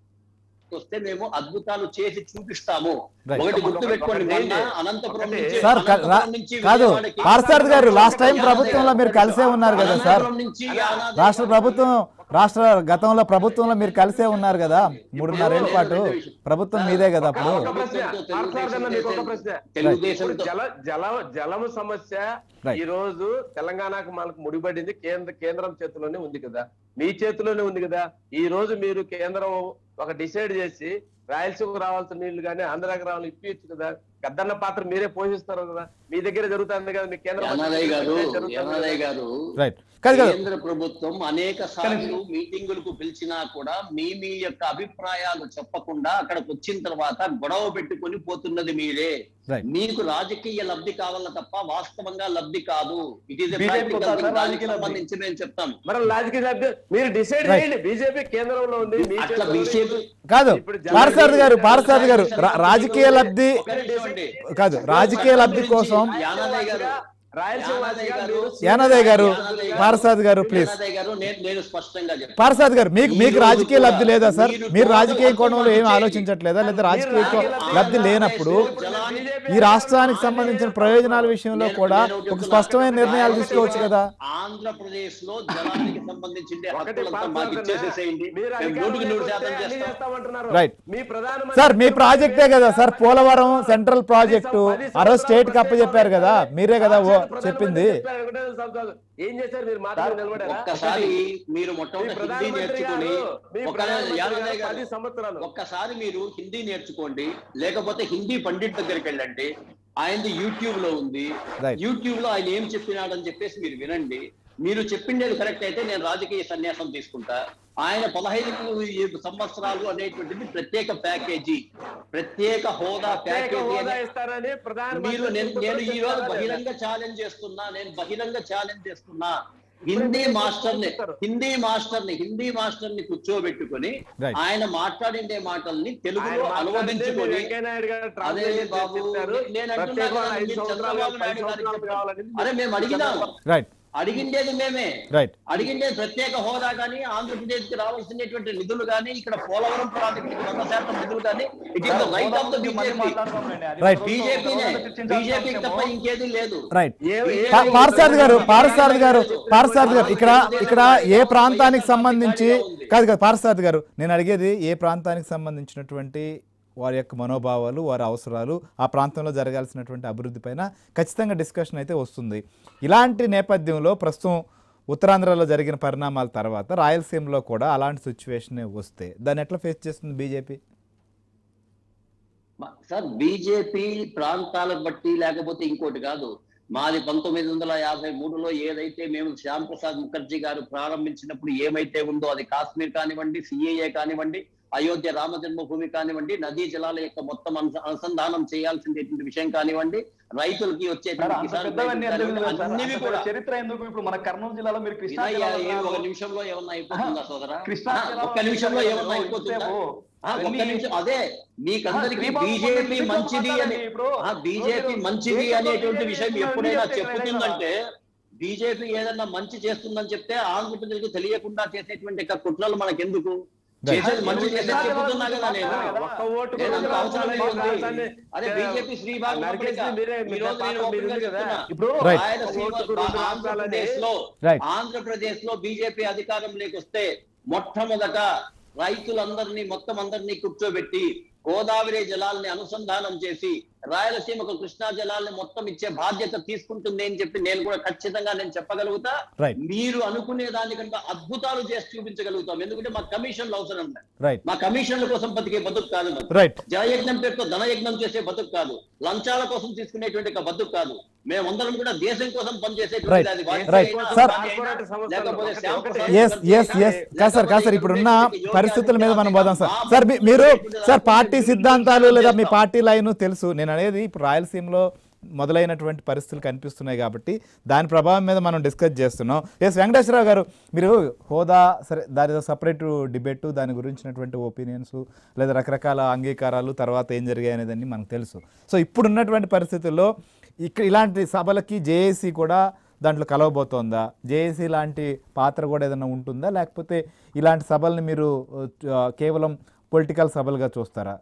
వస్తే మేము అద్భుతాలు చేసి చూపిస్తాము Right. ఒకటి గుర్తు పెట్టుకోండి ఒకటి మొన్న అనంతపురం ఒకటి. నుంచి సార్ క- రా- అనంతపురం నుంచి కాదు విజయవాడకి- పార్సారథి గారు లాస్ట్ టైం ప్రభుత్వంలో మీరు కలిసే ఉన్నారు కదా సార్ అనంతపురం నుంచి యానాది- రాష్ట్ర ప్రభుత్వం రాష్ట్ర గతంలో ప్రభుత్వంలో మీరు కలిసే ఉన్నారు కదా మూడున్నరేళ్ల పాటు ప్రభుత్వం మీదే కదా అప్పుడు ఒక ప్రశ్న పారసారథి అన్న మీకు ఒక ప్రశ్న ఇప్పుడు తెలుగుదేశంతో జల జల జలము సమస్య Right. ఈ రోజు తెలంగాణకు మనకు ముడిపడింది కేంద్ర కేంద్రం చేతిలోనే ఉంది కదా మీ చేతిలోనే ఉంది కదా ఈ రోజు మీరు కేంద్రం ఒక డిసైడ్ చేసి రాయలసీమకు రావాల్సిన నీళ్లు కానీ ఆంధ్రాకి రావాలి ఇప్పించు కదా గద్దన్న పాత్ర మీరే పోషిస్తారు కదా మీ దగ్గర జరుగుతుంది కదా మీ కేంద్ర యానాదయ్య గారు జరుగుతుంది యానాదయ్య కదా. గారు రైట్ కాదు కాదు కేంద్ర ప్రభుత్వం అనేక సార్లు మీటింగులకు పిలిచినా కూడా మీ మీ యొక్క అభిప్రాయాలు చెప్పకుండా అక్కడికి వచ్చిన తర్వాత గొడవ పెట్టుకొని పోతున్నది మీరే Right. మీకు రాజకీయ లబ్ధి కావాల తప్ప వాస్తవంగా లబ్ధి కాదు ఇట్ ఈస్ BJP కి వద్దా సార్ దానికి రాజకీయ లబ్ధి? సంబంధించి మేము చెప్తాం మరి రాజకీయ లబ్ధి- మీరు డిసైడ్ Right. చేయండి బీజేపీ కేంద్రంలో ఉంది మీ అట్లా చేతిలో ఉంది. బీజేపీ కాదు ఇప్పుడు జనాలు- పారసారథి గారు పారసారథి గారు రా- రాజకీయ లబ్ధి ఒక నిమిషం అండి. కాదు రాజకీయ లబ్ధి కోసం యానాదయ్య గారు రాయలసీమ యానాదయ్య గారు యానాదయ్య గారు యానాదయ్య పారసారథి గారు ప్లీజ్ యానాదయ్య గారు నేను నేను స్పష్టంగా చెప్తాను పారసారథి గారు మీకు మీకు ఈ రోజు రాజకీయ కూడా లబ్ధి లేదా సార్ మీరు మీరు రాజకీయ టోటల్ కోణంలో ఏమి చేయండి. ఆలోచించట్లేదా లేదా రాజకీయ కో- రాజకీయ లబ్ధి లేనప్పుడు ఈ రాష్ట్రానికి సంబంధించిన ప్రయోజనాల విషయంలో కూడా ఒక స్పష్టమైన నిర్ణయాలు తీసుకోవచ్చు కదా ఆంధ్రప్రదేశ్ లో జలానికి సంబంధించి ఒకటి హక్కులంతా మాకు ఇచ్చేసేసేయండి మీరు మేము నూటికి నూరు శాతం అధికారంలో చేస్తాం చేస్తామంటున్నారు. Right. మీ ప్రధానమంత్రి సార్ మీ ప్రాజెక్టే కదా సార్ పోలవరం సెంట్రల్ ప్రాజెక్టు ఆ రోజు స్టేట్ కి అప్పచెప్పారు కదా మీరే కదా ఓ ప్రధానమంత్రి చెప్పింది చెప్పారు, ఒకటే సంవత్సరాలు. ఏం చేశారు మీరు మాట్లాడి నిలబడారా ఒక్కసారి మీరు మీ మొట్టమొదటి హిందీ ప్రధానమంత్రి నేర్చుకుని గారు, మీ ఒక ప్రధానమంత్రి యాదయ్య గారు గారు, పది సంవత్సరాలు ఒక్కసారి మీరు హిందీ నేర్చుకోండి లేకపోతే హిందీ పండిట్ దగ్గరికి వెళ్ళండి ఆయనది యూట్యూబ్ లో ఉంది Right. యూట్యూబ్ లో ఆయన ఏం చెప్పినాడని చెప్పేసి మీరు వినండి మీరు చెప్పిండేది కరెక్ట్ అయితే నేను రాజకీయ సన్యాసం తీసుకుంటా ఆయన పదహైదు సంవత్సరాలు అనేటువంటిది ప్రత్యేక ప్యాకేజీ ప్రత్యేక హోదా ప్రత్యేక ప్యాకేజీ హోదా అనే- ఇస్తారని ప్రధానమంత్రి మీరు నేను నేను ఈ రోజు చెప్పారా? బహిరంగ ఛాలెంజ్ చేస్తున్నా నేను బహిరంగ ఛాలెంజ్ చేస్తున్నా హిందీ మాస్టర్ ని హిందీ మాస్టర్ ని హిందీ మాస్టర్ ని కూర్చోబెట్టుకొని Right. ఆయన మాట్లాడిండే మాటల్ని ఆయన తెలుగులో మాట్లాడితే అనువదించుకొని వెంకయ్య నాయుడు గారు అదే translate చేసి బాబు చెప్పారు. నేను అంటున్నా ప్రత్యేక హోదా కదా, ఐదు మీరు సంవత్సరాలు చంద్రబాబు పది నాయుడు గారికి సంవత్సరాలు కావాలని అరే మేము అడిగినాం రైట్ అడిగిండేది మేమే రైట్ అడిగిండేది ప్రత్యేక హోదా కానీ ఆంధ్రప్రదేశ్ కి రావాల్సినటువంటి నిధులు కానీ ఇక్కడ పోలవరం ప్రాజెక్ట్ వంద శాతం నిధులు కానీ it is the right of the BJP Right. బీజేపీనే బీజేపీకి తప్ప ఇంకేది లేదు రైట్ ఏ- ఏ- పా- పారసారథి గారు పారసారథి గారు పారసారథి గారు ఇక్కడ ఇక్కడ ఏ ప్రాంతానికి సంబంధించి కాదు కాదు పారసారథి గారు నేను అడిగేది ఏ ప్రాంతానికి సంబంధించినటువంటి వారి యొక్క మనోభావాలు వారి అవసరాలు ఆ ప్రాంతంలో జరగాల్సినటువంటి అభివృద్ధి పైన ఖచ్చితంగా డిస్కషన్ అయితే వస్తుంది ఇలాంటి నేపథ్యంలో ప్రస్తుతం ఉత్తరాంధ్రలో జరిగిన పరిణామాల తర్వాత రాయలసీమలో కూడా అలాంటి సిచ్యువేషన్ వస్తే దాన్ని ఎట్లా ఫేస్ చేస్తుంది బీజేపీ మ- సార్ బీజేపీ ప్రాంతాలను బట్టి లేకపోతే ఇంకోటి కాదు మాది పంతొమ్మిది వందల యాభై మూడులో ఏదైతే మేము శ్యామ్ ప్రసాద్ ముఖర్జీ గారు ప్రారంభించినప్పుడు ఏమైతే ఉందో అది కాశ్మీర్ కానివ్వండి సిఏఏ కానివ్వండి అయోధ్య రామ జన్మభూమి కానివ్వండి నదీ జలాల యొక్క మొత్తం అనుస- అనుసంధానం చేయాల్సినటువంటి విషయం కానివ్వండి రైతులకి వచ్చేటువంటి అంత కిసాన్ పెద్దవన్నీ క్రెడిట్ ఎందుకు కానివ్వండి, సార్? అన్నివి అంత కూడా చరిత్ర ఎందుకు ఇప్పుడు మన కర్నూలు జిల్లాలో మీరు కృష్ణా వినయ్య, జిల్లాలో ఏం ఒక ఉన్నారు. నిమిషంలో ఏమన్నా అయిపోతుందా సోదరా కృష్ణా ఆ, జిల్లాలో ఒక్క నిమిషంలో ఉన్నారు. ఏమన్నా అయిపోతుందా ఇంతసేపు ఆ, ఒక్క అన్ని- నిమిషం అదే మీకందరికి శ్రీబాబు బీజేపీ మీరు మంచిది అని మాట్లాడండి ఇప్పుడు. ఆ బీజేపీ మీరు మంచిది దేశంలో అనేటువంటి బీజేపీ విషయం మీరు ఎప్పుడైనా చెప్తే చెప్పుతుందంటే బీజేపీ ఏదన్నా మంచి చేస్తుందని చెప్తే ఆంధ్రప్రదేశ్కి తెలియకుండా చేసేటువంటి యొక్క కుట్రలు మనకెందుకు చేసేది మంచి చేసేది చెప్తున్నా కదా నేను ఒక్క ఓటు నేను అంత కూడా అవసరం రాజధాని లేదు. రాజధాని అదే బీజేపీ శ్రీబాబు నరికేసి పత్రిక. మీరే ఈ రోజు నేను మీరు ఓపెన్ గా ఉంది కదా. చెప్తున్నా. ఇప్పుడు Right. రాయలసీమ ఓటుకు రెండు ఆంధ్రప్రదేశ్ లో Right. ఆంధ్రప్రదేశ్ లో బీజేపీ అధికారంలోకి వస్తే మొట్టమొదట రైతులందరినీ మొత్తం అందరినీ కూర్చోబెట్టి గోదావరి జలాల్ని అనుసంధానం చేసి రాయలసీమకు కృష్ణా జలాల్ని మొత్తం ఇచ్చే బాధ్యత తీసుకుంటుంది అని చెప్పి నేను కూడా ఖచ్చితంగా నేను చెప్పగలుగుతా Right. మీరు అనుకునే దానికంటే అద్భుతాలు చేసి చూపించగలుగుతాం ఎందుకంటే మా కమిషన్లు అవసరం లేదు. రైట్ మా కమిషన్ల కోసం బతికే బతుకు కాదు మాది. రైట్ జయయజ్ఞం పేరుతో ధనయజ్ఞం చేసే బతుకు కాదు లంచాల కోసం తీసుకునేటువంటి ఒక బతుకు కాదు మేమందరం కూడా దేశం కోసం Right. పనిచేసేటువంటి అది వాజ్పేయి Right. అయినా, Sir. గాంధీ అయినా, లేకపోతే శ్యామ్ ప్రసాద్ ఎస్ ముఖర్జీ ఎస్ అయినా, ఎస్ కాదు సార్ కాదు సార్ ఇప్పుడున్న లేకపోతే పరిస్థితుల మీద మనం యోగి పోదాం సార్ ఆదిత్యనాథ్ సార్ మీ- మీరు సార్ పార్టీ విరుద్ధంగా సిద్ధాంతాలు లేదా మీ చేస్తాం. పార్టీ లైన్ తెలుసు నేను అనేది ఇప్పుడు రాయలసీమలో మొదలైనటువంటి పరిస్థితులు కనిపిస్తున్నాయి కాబట్టి దాని ప్రభావం మీద మనం డిస్కస్ చేస్తున్నాం ఎస్ వెంకటేశ్వరరావు గారు మీరు హోదా సరే దాని సపరేట్ డిబేట్ దాని గురించినటువంటి ఒపీనియన్స్ లేదా రకరకాల అంగీకారాలు తర్వాత ఏం జరిగాయి అనేదని మనకు తెలుసు సో ఇప్పుడున్నటువంటి పరిస్థితుల్లో ఇక్కడ ఇలాంటి సభలకి జేఏసీ కూడా దాంట్లో కలవబోతోందా జేఏసీ లాంటి పాత్ర కూడా ఏదైనా ఉంటుందా లేకపోతే ఇలాంటి సభల్ని మీరు ఆ, కేవలం పొలిటికల్ సభలుగా చూస్తారా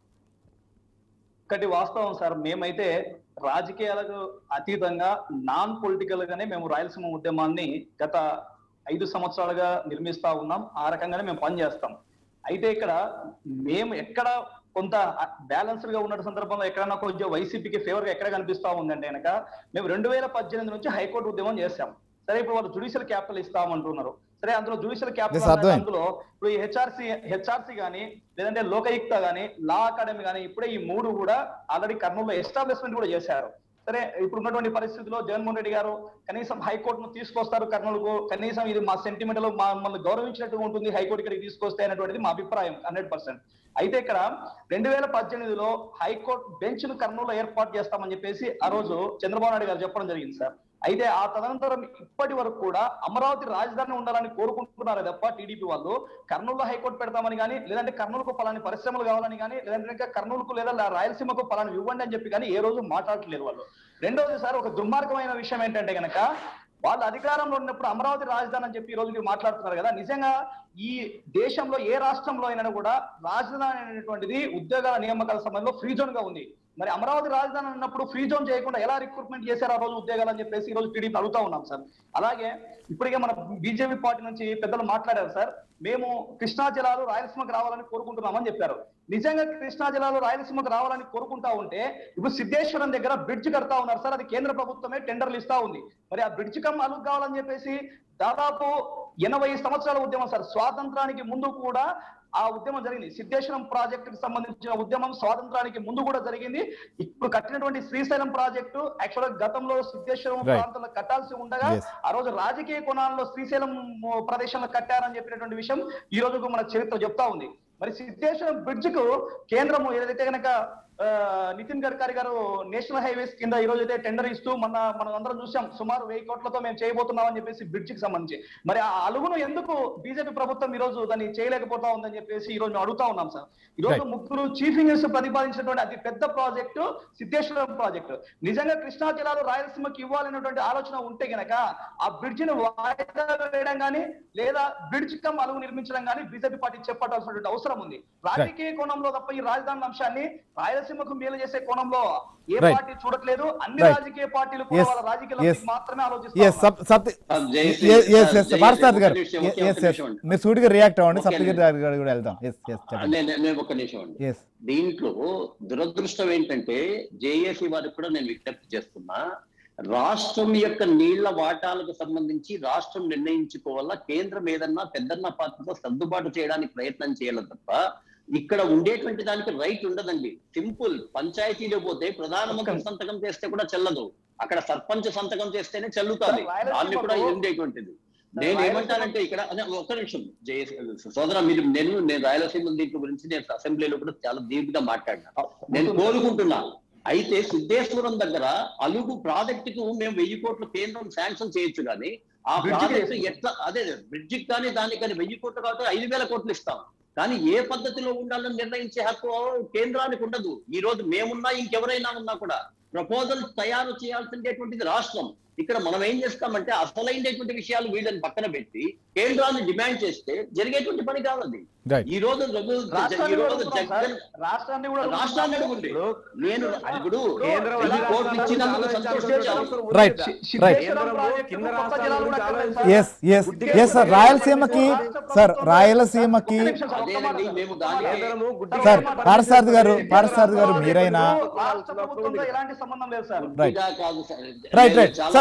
ఒకటి వాస్తవం సార్ మేమైతే రాజకీయాలకు అతీతంగా నాన్ పొలిటికల్ గానే మేము రాయలసీమ ఉద్యమాన్ని గత ఐదు సంవత్సరాలుగా నిర్మిస్తా ఉన్నాం ఆ రకంగానే మేము పనిచేస్తాం అయితే ఇక్కడ మేము ఎక్కడ కొంత బ్యాలెన్స్డ్ గా ఉన్న సందర్భంలో ఎక్కడన్నా కొంచెం వైసీపీకి ఫేవర్ గా ఎక్కడ కనిపిస్తా ఉందంటే కనుక మేము రెండు వేల పద్దెనిమిది నుంచి హైకోర్టు ఉద్యమం చేశాం సరే ఇప్పుడు వాళ్ళు జుడిషియల్ క్యాపిటల్ ఇస్తామంటున్నారు సరే అందులో జుడిషియల్ Yes, క్యాపిటల్ అర్థమైంది. అందులో ఇప్పుడు ఈ హెచ్ఆర్సీ హెచ్ఆర్సీ గానీ లేదంటే లోకయుక్త గానీ లా అకాడమీ గానీ ఇప్పుడే ఈ మూడు కూడా ఆల్రెడీ కర్నూలులో ఎస్టాబ్లిష్మెంట్ కూడా చేశారు సరే ఇప్పుడు ఉన్నటువంటి పరిస్థితిలో జగన్మోహన్ రెడ్డి గారు కనీసం హైకోర్టును తీసుకొస్తారు కర్నూలుకు కనీసం ఇది మా సెంటిమెంట్ మమ్మల్ని గౌరవించినట్టుగా ఉంటుంది హైకోర్టు ఇక్కడికి తీసుకొస్తే అనేటువంటిది మా అభిప్రాయం హండ్రెడ్ పర్సెంట్ అయితే ఇక్కడ రెండు వేల పద్దెనిమిదిలో హైకోర్టు బెంచ్ ను కర్నూలులో ఏర్పాటు చేస్తామని చెప్పేసి ఆ రోజు చంద్రబాబు నాయుడు గారు చెప్పడం జరిగింది సార్ అయితే ఆ తదనంతరం ఇప్పటి వరకు కూడా అమరావతి రాజధాని ఉండాలని కోరుకుంటున్నారు తప్ప టీడీపీ వాళ్ళు కర్నూలులో హైకోర్టు పెడతామని కానీ లేదంటే కర్నూలుకు పలాని పరిశ్రమలు కావాలని కానీ లేదంటే ఇంకా కర్నూలుకు లేదా లా- రాయలసీమకు పలాని ఇవ్వండి అని చెప్పి కానీ ఏ రోజు మాట్లాడట్లేదు వాళ్ళు రెండోది సార్ ఒక దుర్మార్గమైన విషయం ఏంటంటే గనక వాళ్ళు అధికారంలో ఉన్నప్పుడు అమరావతి రాజధాని అని చెప్పి ఈ రోజు మీరు మాట్లాడుతున్నారు కదా నిజంగా ఈ దేశంలో ఏ రాష్ట్రంలో అయినా కూడా రాజధాని అనేటువంటిది ఉద్యోగాల నియామకాల సమయంలో ఫ్రీ జోన్ గా ఉంది మరి అమరావతి రాజధాని అన్నప్పుడు ఫ్రీ జోన్ చేయకుండా ఎలా రిక్రూట్మెంట్ చేశారు ఆ రోజు ఉద్యోగాలు అని చెప్పేసి ఈ రోజు టీడీపీ అడుగుతా ఉన్నాం సార్ అలాగే ఇప్పటికే మన బీజేపీ పార్టీ నుంచి పెద్దలు మాట్లాడారు సార్ మేము కృష్ణా జిల్లాలో రాయలసీమకు రావాలని కోరుకుంటున్నామని చెప్పారు నిజంగా కృష్ణా జిల్లాలో రాయలసీమకు రావాలని కోరుకుంటా ఉంటే ఇప్పుడు సిద్ధేశ్వరం దగ్గర బ్రిడ్జ్ కడతా ఉన్నారు సార్ అది కేంద్ర ప్రభుత్వమే టెండర్లు ఇస్తా ఉంది మరి ఆ బ్రిడ్జ్ కమ్ అలుగు కావాలని చెప్పేసి దాదాపు ఎనభై సంవత్సరాల ఉద్యమం సార్ స్వాతంత్రానికి ముందు కూడా ఆ ఉద్యమం జరిగింది సిద్ధేశ్వరం ప్రాజెక్టుకు సంబంధించిన ఉద్యమం స్వాతంత్రానికి ముందు కూడా జరిగింది ఇప్పుడు కట్టినటువంటి శ్రీశైలం ప్రాజెక్టు యాక్చువల్ గా గతంలో సిద్ధేశ్వరం Right. ప్రాంతంలో కట్టాల్సి ఉండగా Yes. ఆ రోజు రాజకీయ కోణాల్లో శ్రీశైలం ఓ, ప్రదేశంలో కట్టారని చెప్పినటువంటి విషయం ఈ రోజుకు మన చరిత్ర చెప్తా ఉంది మరి సిద్ధేశ్వరం బ్రిడ్జ్ కు కేంద్రము ఏదైతే కనుక ఆ, నితిన్ గడ్కరీ గారు నేషనల్ హైవేస్ కింద ఈ రోజు అయితే టెండర్ ఇస్తూ మన మనం అందరం చూసాం సుమారు వెయ్యి కోట్లతో మేము చేయబోతున్నాం అని చెప్పేసి బ్రిడ్జ్ కి సంబంధించి మరి ఆ అలుగును ఎందుకు బీజేపీ ప్రభుత్వం ఈ రోజు దాన్ని చేయలేకపోతా ఉందని చెప్పేసి ఈ రోజు మేము అడుగుతా ఉన్నాం సార్ ఈ రోజు Right. ముగ్గురు చీఫ్ ఇంజనీర్స్ ప్రతిపాదించినటువంటి అతి పెద్ద ప్రాజెక్టు సిద్ధేశ్వరం ప్రాజెక్టు నిజంగా కృష్ణా జిల్లాలో రాయలసీమకి ఇవ్వాలనేటువంటి ఆలోచన ఉంటే గనక ఆ బ్రిడ్జ్ ను వాయిదా వేయడం కానీ లేదా బ్రిడ్జ్ కమ్ అలుగు నిర్మించడం కానీ బీజేపీ పార్టీ చెప్పాల్సినటువంటి అవసరం ఉంది రాజకీయ కోణంలో తప్ప ఈ రాజధాని అంశాన్ని రాయలసీమకు మేలు చేసే కోణంలో ఏ Right. పార్టీ చూడట్లేదు అన్ని Right. రాజకీయ పార్టీలు కూడా Yes. వాళ్ళ రాజకీయ Yes. లబ్ధికి మాత్రమే ఎస్ ఆలోచిస్తారు సత్ Satya sir, Jayashree yes sir, yes Jayashree భారసాద్ గారు ఒక్క నిమిషం, ఒకే ఎస్ ఒక్క ఎస్ నిమిషం అండి. మీరు సూటిగా రియాక్ట్ అవ్వండి ఓకే సప్తగిరి అండి. గారు కూడా వెళ్దాం ఎస్ ఎస్ చెప్పండి నేను నేను ఒక నిమిషం అండి ఎస్ దీంట్లో దురదృష్టం ఏంటంటే జేఏసీ వారికి కూడా నేను విజ్ఞప్తి చేస్తున్నా రాష్ట్రం యొక్క నీళ్ల వాటాలకు సంబంధించి రాష్ట్రం నిర్ణయించుకోవాలా కేంద్రం ఏదన్నా పెద్దన్న పాత్రతో సర్దుబాటు చేయడానికి ప్రయత్నం చేయాలి తప్ప ఇక్కడ ఉండేటువంటి దానికి రైట్ ఉండదండి సింపుల్ పంచాయతీలో పోతే ప్రధానమంత్రి సంతకం చేస్తే కూడా చెల్లదు అక్కడ సర్పంచ్ సంతకం చేస్తేనే చెల్లుతుంది సార్, రాయలసీమకు- దాన్ని కూడా ఉండేటువంటిది నేను ఏమంటానంటే ఇక్కడ అదే ఒక్క నిమిషం జయ సోదర మీరు నేను నేను రాయలసీమ దీంట్లో గురించి నేను అసెంబ్లీలో కూడా చాలా డీప్ గా మాట్లాడినా నేను కోరుకుంటున్నా అయితే సిద్ధేశ్వరం దగ్గర అలుగు ప్రాజెక్టుకు మేము వెయ్యి కోట్లు కేంద్రం శాంక్షన్ చేయొచ్చు కానీ ఆ Bridge కి ప్రాజెక్టు వేస్తాం. ఎట్లా అదే బ్రిడ్జికి కానీ దానికి కానీ వెయ్యి కోట్లు కాబట్టి ఐదు వేల కోట్లు ఇస్తాం కానీ ఏ పద్ధతిలో ఉండాలని నిర్ణయించే హక్కు కేంద్రానికి ఉండదు ఈ రోజు మేమున్నా ఇంకెవరైనా ఉన్నా కూడా ప్రపోజల్ తయారు చేయాల్సినటువంటిది రాష్ట్రం ఇక్కడ మనం ఏం చేస్తామంటే అసలైనటువంటి విషయాలు వీళ్ళని పక్కన పెట్టి కేంద్రాన్ని డిమాండ్ చేస్తే జరిగేటువంటి పని కాదు అది రైట్ ఈ రోజు రఘు- ఈ రాష్ట్రాన్ని కూడా రోజు అడుగుతున్నాం సార్. జగన్ రాష్ట్రాన్ని కూడా రాష్ట్రాన్ని అడుగుండి నేను ఇప్పుడు కేంద్రం వెయ్యి అన్ని కోట్లు రాష్ట్రాలను ఇచ్చినందుకు ఆలోచించాల్సిన సంతోషించాం అవసరం ఉంది రైట్ కదా. రైట్ సిద్ధేశ్వరం కేంద్రము ప్రాజెక్టుకు కింద కొత్త రాష్ట్రాల జిల్లాలు గురించి కూడా ఆలోచించాలి. కట్టలేదు yes yes sir. Yes sir రాయలసీమకి సార్ రాయలసీమకి అదేనండి మేము దానికి కేంద్రము గుడ్డి సార్ పారసారథి గారు పారసారథి గారు మీరైనా రాష్ట్ర ప్రభుత్వంతో ఎలాంటి సంబంధం లేదు సార్ రైట్ ఇదా కాదు సార్. రైట్ రైట్ చాలా సార్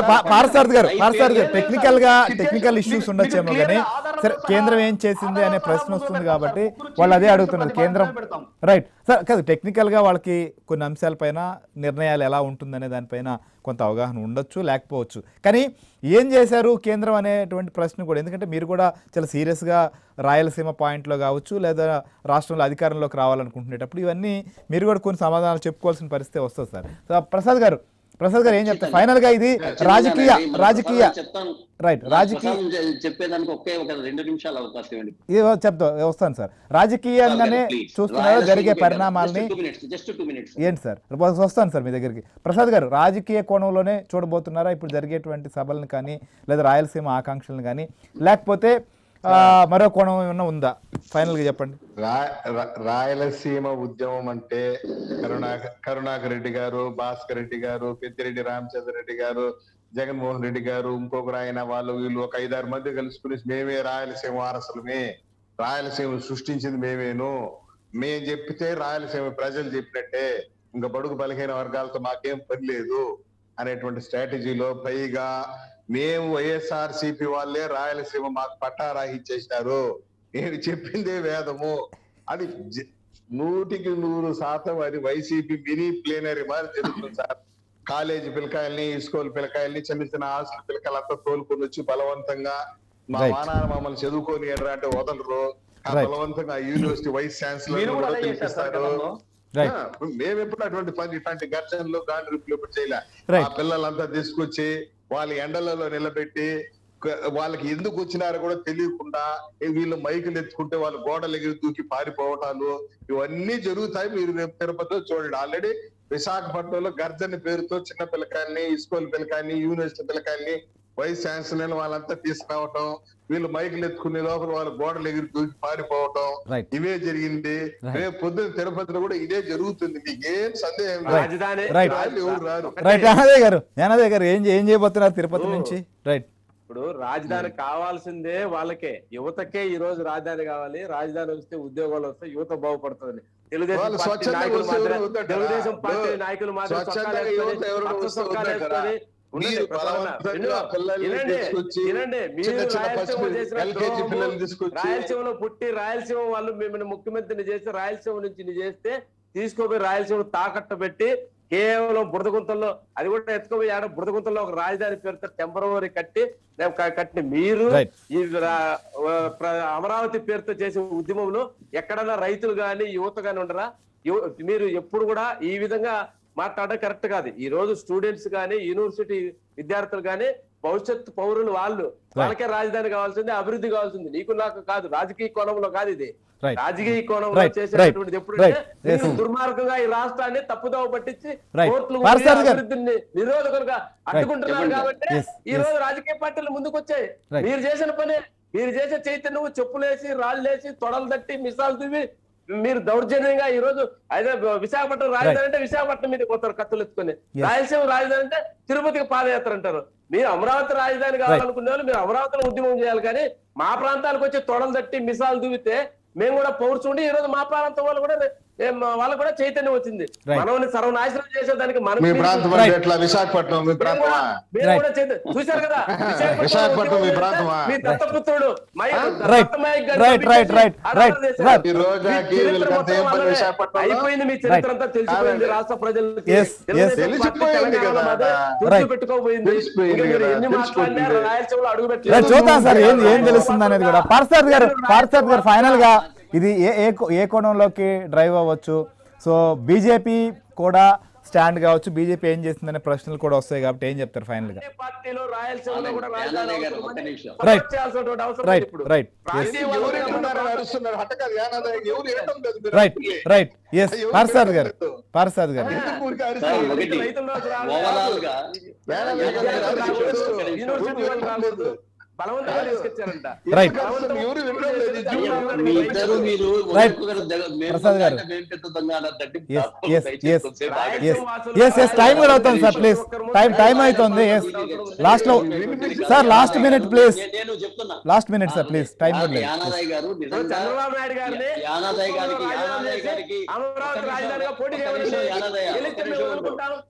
సార్ పా- పారసారథి గారు రైతు పారసారథి గారు ఏం టెక్నికల్ గా మీకు టెక్నికల్ మీకు ఇష్యూస్ మీకు ఉండొచ్చేమో clear కానీ గా ఆధారాలతో సరే సహా- కేంద్రం ఏం చేసింది అనే ఆధారాలతో ప్రశ్న సహా వస్తుంది పెడతాం కాబట్టి సార్. ఒక్కరు వాళ్ళు అదే చీఫ్ అడుగుతున్నారు మినిస్టర్ కేంద్రం పది పెడతాం. రైట్ సార్ కాదు టెక్నికల్ గా వాళ్ళకి కొన్ని అంశాలపైన నిర్ణయాలు ఎలా ఉంటుందనే దానిపైన కొంత అవగాహన ఉండొచ్చు లేకపోవచ్చు కానీ ఏం చేశారు కేంద్రం అనేటువంటి ప్రశ్న కూడా ఎందుకంటే మీరు కూడా చాలా సీరియస్గా రాయలసీమ పాయింట్లో కావచ్చు లేదా రాష్ట్రంలో అధికారంలోకి రావాలనుకుంటునేటప్పుడు ఇవన్నీ మీరు కూడా కొన్ని సమాధానాలు చెప్పుకోవాల్సిన పరిస్థితి వస్తుంది సార్ సో ప్రసాద్ గారు ప్రసాద్ గారు ఏం చెప్తారు ఫైనల్ గా ఇది రాజకీయ రాజకీయ చెప్తాను రైట్ రాజకీయ ప్రసాద్ చె- చెప్పేదానికి ఒకే ఒక రెండు నిమిషాలు అవకాశం ఇవ్వండి ఇది చెప్తా వస్తాను సార్ రాజకీయంగానే చూస్తున్నారు జరిగే పరిణామాల్ని జస్ట్ టూ మినిట్స్ ఏంటి సార్ వస్- వస్తాను సార్ మీ దగ్గరికి ప్రసాద్ గారు రాజకీయ కోణంలోనే చూడబోతున్నారా ఇప్పుడు జరిగేటువంటి సభలను కానీ లేదా రాయలసీమ ఆకాంక్షలను కానీ లేకపోతే ఆ, మరో కోణం ఏమన్నా ఉందా ఫైనల్గా చెప్పండి రా- రా- రాయలసీమ ఉద్యమం అంటే కరుణాకర్ కరుణాకర్ రెడ్డి గారు భాస్కర్ రెడ్డి గారు పెద్దిరెడ్డి రామచంద్ర రెడ్డి గారు జగన్మోహన్ రెడ్డి గారు ఇంకొకరు ఆయన వాళ్ళు వీళ్ళు ఒక ఐదారు మంది కలుసుకుని మేమే రాయలసీమ వారసులమే రాయలసీమ సృష్టించింది మేమేను మేం చెప్పితే రాయలసీమ ప్రజలు చెప్పినట్టే ఇంకా బడుగు బలహీన వర్గాలతో మాకేం పని లేదు అనేటువంటి స్ట్రాటజీలో పైగా మేము వైఎస్ఆర్ సిపి వాళ్ళే రాయలసీమ మాకు పట్టారాహి ఇచ్చేసినారు నేను చెప్పిందే వేదము అది జ- నూటికి నూరు శాతం అది వైసీపీ మినీ ప్లేనరీ మారి జరుగుతుంది సార్ కాలేజీ పిల్లకాయల్ని స్కూల్ పిల్లకాయల్ని చిన్న చిన్న హాస్టల్ పిల్లకాయలంతా తోలుకొని వచ్చి బలవంతంగా మా Right. వానాన్న మమ్మల్ని చదువుకొని ఎడరా అంటే వదలరు ఆ Right. బలవంతంగా యూనివర్సిటీ వైస్ ఛాన్సలర్ మీరు కూడా కూడా అదే చేశారు సార్ పిలిపిస్తారు గతంలో. రైట్ ఆ, మేము ఎప్పుడు అటువంటి పని ఇట్లాంటి ఘర్షణలు గాండ్రిప్పులు ఎప్పుడు చేయలే Right. ఆ పిల్లలంతా తీసుకొచ్చి వాళ్ళ ఎండలలో నిలబెట్టి క- వాళ్ళకి ఎందుకు వచ్చినారో కూడా తెలియకుండా ఏ వీళ్ళు మైకులు ఎత్తుకుంటే వాళ్ళు గోడలు ఎగిరి దూకి పారిపోవటాలు ఇవన్నీ జరుగుతాయి మీరు రేపు తిరుపతిలో చూడండి ఆల్రెడీ విశాఖపట్నంలో గర్జన పేరుతో చిన్న పిల్లకాయల్ని స్కూల్ పిల్లకాయల్ని యూనివర్సిటీ పిల్లకాయల్ని వైస్ ఛాన్సలర్ వాళ్ళంతా తీసుకురావటం వీళ్ళు మైకులు ఎత్తుకునే లోపల వాళ్ళు గోడలు ఎగిరి దూకి పారిపోవటం Right. ఇవే జరిగింది Right. రేపు పొద్దున తిరుపతిలో కూడా ఇదే జరుగుతుంది మీకు ఏం సందేహం Right. లేదు. రాజధాని Right. వాళ్ళు ఎవరు రారు రైట్ యానదే గారు యానదే గారు ఏం ఏం చేయబోతున్నారు తిరుపతి నుంచి రైట్ ఇప్పుడు రాజధాని కావాల్సిందే వాళ్ళకే యువతకే ఈ రోజు రాజధాని కావాలి రాజధాని వస్తే ఉద్యోగాలు వస్తే యువత బాగుపడుతుంది తెలుగుదేశం వాళ్ళు పార్టీ స్వచ్ఛందంగా నాయకులు వస్తే మాత్రం ఎవరు వద్దంటారా? తెలుగుదేశం పార్టీ ఇప్పుడు నాయకులు మాత్రం స్వచ్ఛందంగా చొక్కాలు యువత వేసుకొని, ఎవరు పచ్చ వస్తే చొక్కాలు వద్దంటారా? వేసుకొని, ఉండండి, మీరు ప్రసన్న, బలవంతంగా విను. పిల్లల్ని వినండి, తీసుకొచ్చి వినండి, మీరు చిన్న చిన్న రాయలసీమ పసి చేసిన ఎల్కేజీ ద్రోహము, పిల్లల్ని తీసుకొచ్చి రాయలసీమలో పుట్టి రాయలసీమ వాళ్ళు మిమ్మల్ని ముఖ్యమంత్రిని చేస్తే రాయలసీమ నుంచి ని చేస్తే తీసుకోపోయి రాయలసీమ తాకట్టు పెట్టి కేవలం బురదగుంతల్లో అది కూడా ఎత్తుకోపోయి ఆడ బురదగుంతల్లో ఒక రాజధాని పేరుతో టెంపరవరీ కట్టి రేపు క- కట్టిన మీరు Right. ఈ రా- ఆ, ప్ర- అమరావతి పేరుతో చేసే ఉద్యమంలో ఎక్కడన్నా రైతులు గాని యువత గాని ఉండరా యు- మీరు ఎప్పుడు కూడా ఈ విధంగా మాట్లాడడం కరెక్ట్ కాదు ఈ రోజు స్టూడెంట్స్ గాని యూనివర్సిటీ విద్యార్థులు గాని భవిష్యత్తు పౌరులు వాళ్ళు వాళ్ళకే రాజధాని కావాల్సింది అభివృద్ధి కావాల్సింది నీకు నాకు కాదు రాజకీయ కోణంలో కాదు ఇది Right. రాజకీయ కోణంలో Right, చేసేటువంటిది right, ఎప్పుడంటే right. Yes. మీరు దుర్మార్గంగా ఈ రాష్ట్రాన్ని తప్పుదోవ పట్టించి Right. కోర్టులు పార్థసారథి ఉండి గారు. అభివృద్ధిని నిరోధకులుగా అడ్డుకుంటున్నారు చెప్పండి. కాబట్టి Yes, ఈ yes. రోజు రాజకీయ పార్టీలు ముందుకు వచ్చాయి Right. మీరు చేసిన పని మీరు చేసే చైతన్యం చెప్పులేసి రాళ్ళేసి తొడలు తట్టి మిసాలు దువ్వి మీరు దౌర్జన్యంగా ఈ రోజు అయితే విశాఖపట్నం రాజధాని అంటే విశాఖపట్నం మీద పోతారు కత్తులు ఎత్తుకొని Yes. రాయలసీమ రాజధాని అంటే తిరుపతికి పాదయాత్ర అంటారు మీరు అమరావతి రాజధాని కావాలనుకునే వాళ్ళు మీరు అమరావతిలో ఉద్యమం చేయాలి కానీ మా ప్రాంతానికి వచ్చి తొడలు తట్టి మిసాలు దువ్వితే మేము కూడా పౌరుచుండి ఈ రోజు మా ప్రాంతం వాళ్ళు కూడా ఏం, వాళ్ళకు కూడా చైతన్యం వచ్చింది Right. మనల్ని సర్వనాశనం చేసేదానికి మనం మీ ప్రాంతం అంటే ఎట్లా విశాఖపట్నం మీ ప్రాంతమా మీరు Right. కూడా చైతన్యం- చూశారు కదా విశాఖపట్నం మీ ఉద్యమం ప్రాంతమా? మీ దత్తపుత్రుడు మై- Right. దత్తమాయక్ గారిని Right, right, పంపించేసి right, right, అనాథ చేశారు. right. ఈ రోజాకి మీ చరిత్ర వీళ్ళకంతా మొత్తం ఏం పని వాళ్ళదే. విశాఖపట్నంలో? అయిపోయింది మీ చరిత్ర Right. అంతా తెలిసిపోయింది కాదండి. రాష్ట్ర ప్రజలకి Yes, yes. తెలుగుదేశం పార్టీ తెలిసిపోయింది తెలంగాణలో కదా. మాదే Right. తుడిచి పెట్టుకోబోయింది తెలిసిపోయింది ఇంకా మీరు కదా, ఎన్ని మాట్లాడినా తెలిసిపోతుంది. రాయలసీమలో అడుగు రైట్ చూద్దాం సార్ ఏం ఏం తెలుస్తుంది అనేది కూడా పార్సాద్ గారు పార్సాద్ గారు ఫైనల్ గా ఇది ఏ ఏ కో- ఏ కోణంలోకి డ్రైవ్ అవ్వచ్చు సో బీజేపీ కూడా స్టాండ్ కావచ్చు బీజేపీ ఏం చేస్తుందనే ప్రశ్నలు కూడా వస్తాయి కాబట్టి ఏం చెప్తారు ఫైనల్ గా అన్ని పార్టీలో రాయలసీమలో కూడా అలాగే, రాజధాని అలాగే గారు, అవసరం ఒక్క అని నిమిషం. Right. చేయాల్సినటువంటి అవసరం Right, లేదు ఇప్పుడు. right. ప్రాంతీయ Yes. వాళ్ళు ఎవరు కూడా ఎక్కడున్నారో అరుస్తున్నారు హఠకాలు యానాదాయ ఎవరు వినటం లేదు మీరు రైట్ అసలు. రైట్ ఎస్ ఎవరు పార్సాద్ గారు వినటం లేదు. పార్సాద్ గారు ఎందుకు ఊరికే సార్, అరుస్తున్నారు? ఒకటి రైతుల్లోకి రావాలి. ఓవరాల్ గా యానాదాయ గారు విద్యార్థులు అరుస్తున్నారు. రాకూడదు, యూనివర్సిటీ వాళ్ళు రాకూడదు. బలవంతంగా తీసుకొచ్చారంట Right. ఎందుకు అరుస్తున్నారు? ఎవరు వినటం లేదు ఈ అయ్యా, జీవనం. మీ ఇద్దరు మీరు Right. ఒకరికొకరు దగ్గ- మేము ప్రసాద్ గారు. దొంగ, మేము పెద్ద దొంగ అన్న తట్టి Yes, దాపులు yes, దయచేసి yes. కొంతసేపు ఆగండి. ఎస్ ఎస్ ఎస్ టైం కూడా అవుతుంది సార్ ప్లీజ్ టైం టైం అవుతుంది ఎస్ లాస్ట్ లో సార్ లాస్ట్ మినిట్ ప్లీజ్ నేను- నేను చెప్తున్నా last minute sir please time కూడా లేదు యానాదయ్య గారు నిజంగా చంద్రబాబు నాయుడు గారిని యానాదయ్య గారికి రాజధాని యానాదయ్య చేసి గారికి అమరావతి ఒక్క నిమిషం, రాజధానిగా పోటీ ఒక్క చేయమని నిమిషం యానాదయ్య, గెలిస్తే ఒక్క మేము నిమిషం అనుకుంటాం.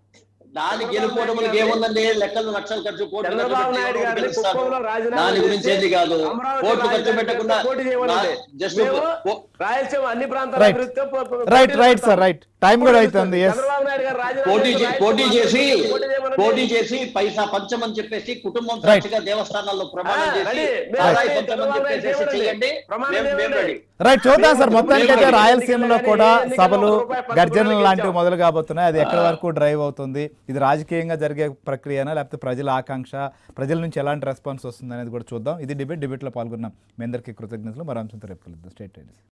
దాని గెలుపోవటములకు ఏముందండి లెక్కలు లక్షలు ఖర్చు కోట్లు ఖర్చు చంద్రబాబు పెట్టి నాయుడు ఎవరు గారిని గెలుస్తారు? కుప్పంలో రాజీనామా దాని గురించి చేసి ఏంది కాదు అమరావతి కోట్లు ఖర్చు రాజధాని పెట్టకుండా పోటీ చేయమనండి. జస్ట్ మేము కో- రాయలసీమ అన్ని ప్రాంతాల రైట్ అభివృద్ధితో పో- పో- రైట్ పోటీ రైట్ సార్ చేస్తాం. రైట్ టైం కూడా అవుతుంది ఎస్ చంద్రబాబు నాయుడు గారు రాజీనామా పోటీ చేసి చే- పోటీ రాయలసీమ చేసి పోటీ చేయమనండి. పోటీ చేసి పైసా పంచమని చెప్పేసి కుటుంబం Right. సాక్షిగా దేవస్థానాల్లో ప్రమాణం ఆ, చేసి రెడీ. మేము ఆదాయ రెడీ. పంచమని చంద్రబాబు నాయుడు చెప్పేసి చేయమనండి. చేయండి ప్రమాణం మేము- మేము చేయమనండి. రెడీ రైట్ చూద్దాం సార్ మేము మొత్తానికైతే మేము రాయలసీమలో ఎన్నికలు కూడా ఎన్నికలు సభలు ఒక రూపాయి పది గర్జనలు రూపాయలు లాంటివి ఇచ్చాం. మొదలు కాబోతున్నాయి అది ఎక్కడి వరకు డ్రైవ్ అవుతుంది ఇది రాజకీయంగా జరిగే ప్రక్రియనా లేకపోతే ప్రజల ఆకాంక్ష ప్రజల నుంచి ఎలాంటి రెస్పాన్స్ వస్తుంది అనేది కూడా చూద్దాం ఇది డిబేట్ డిబేట్లో పాల్గొన్నాం మీ అందరికీ కృతజ్ఞతలు మరో అంశంతో రేపు కలుద్దాం స్టేట్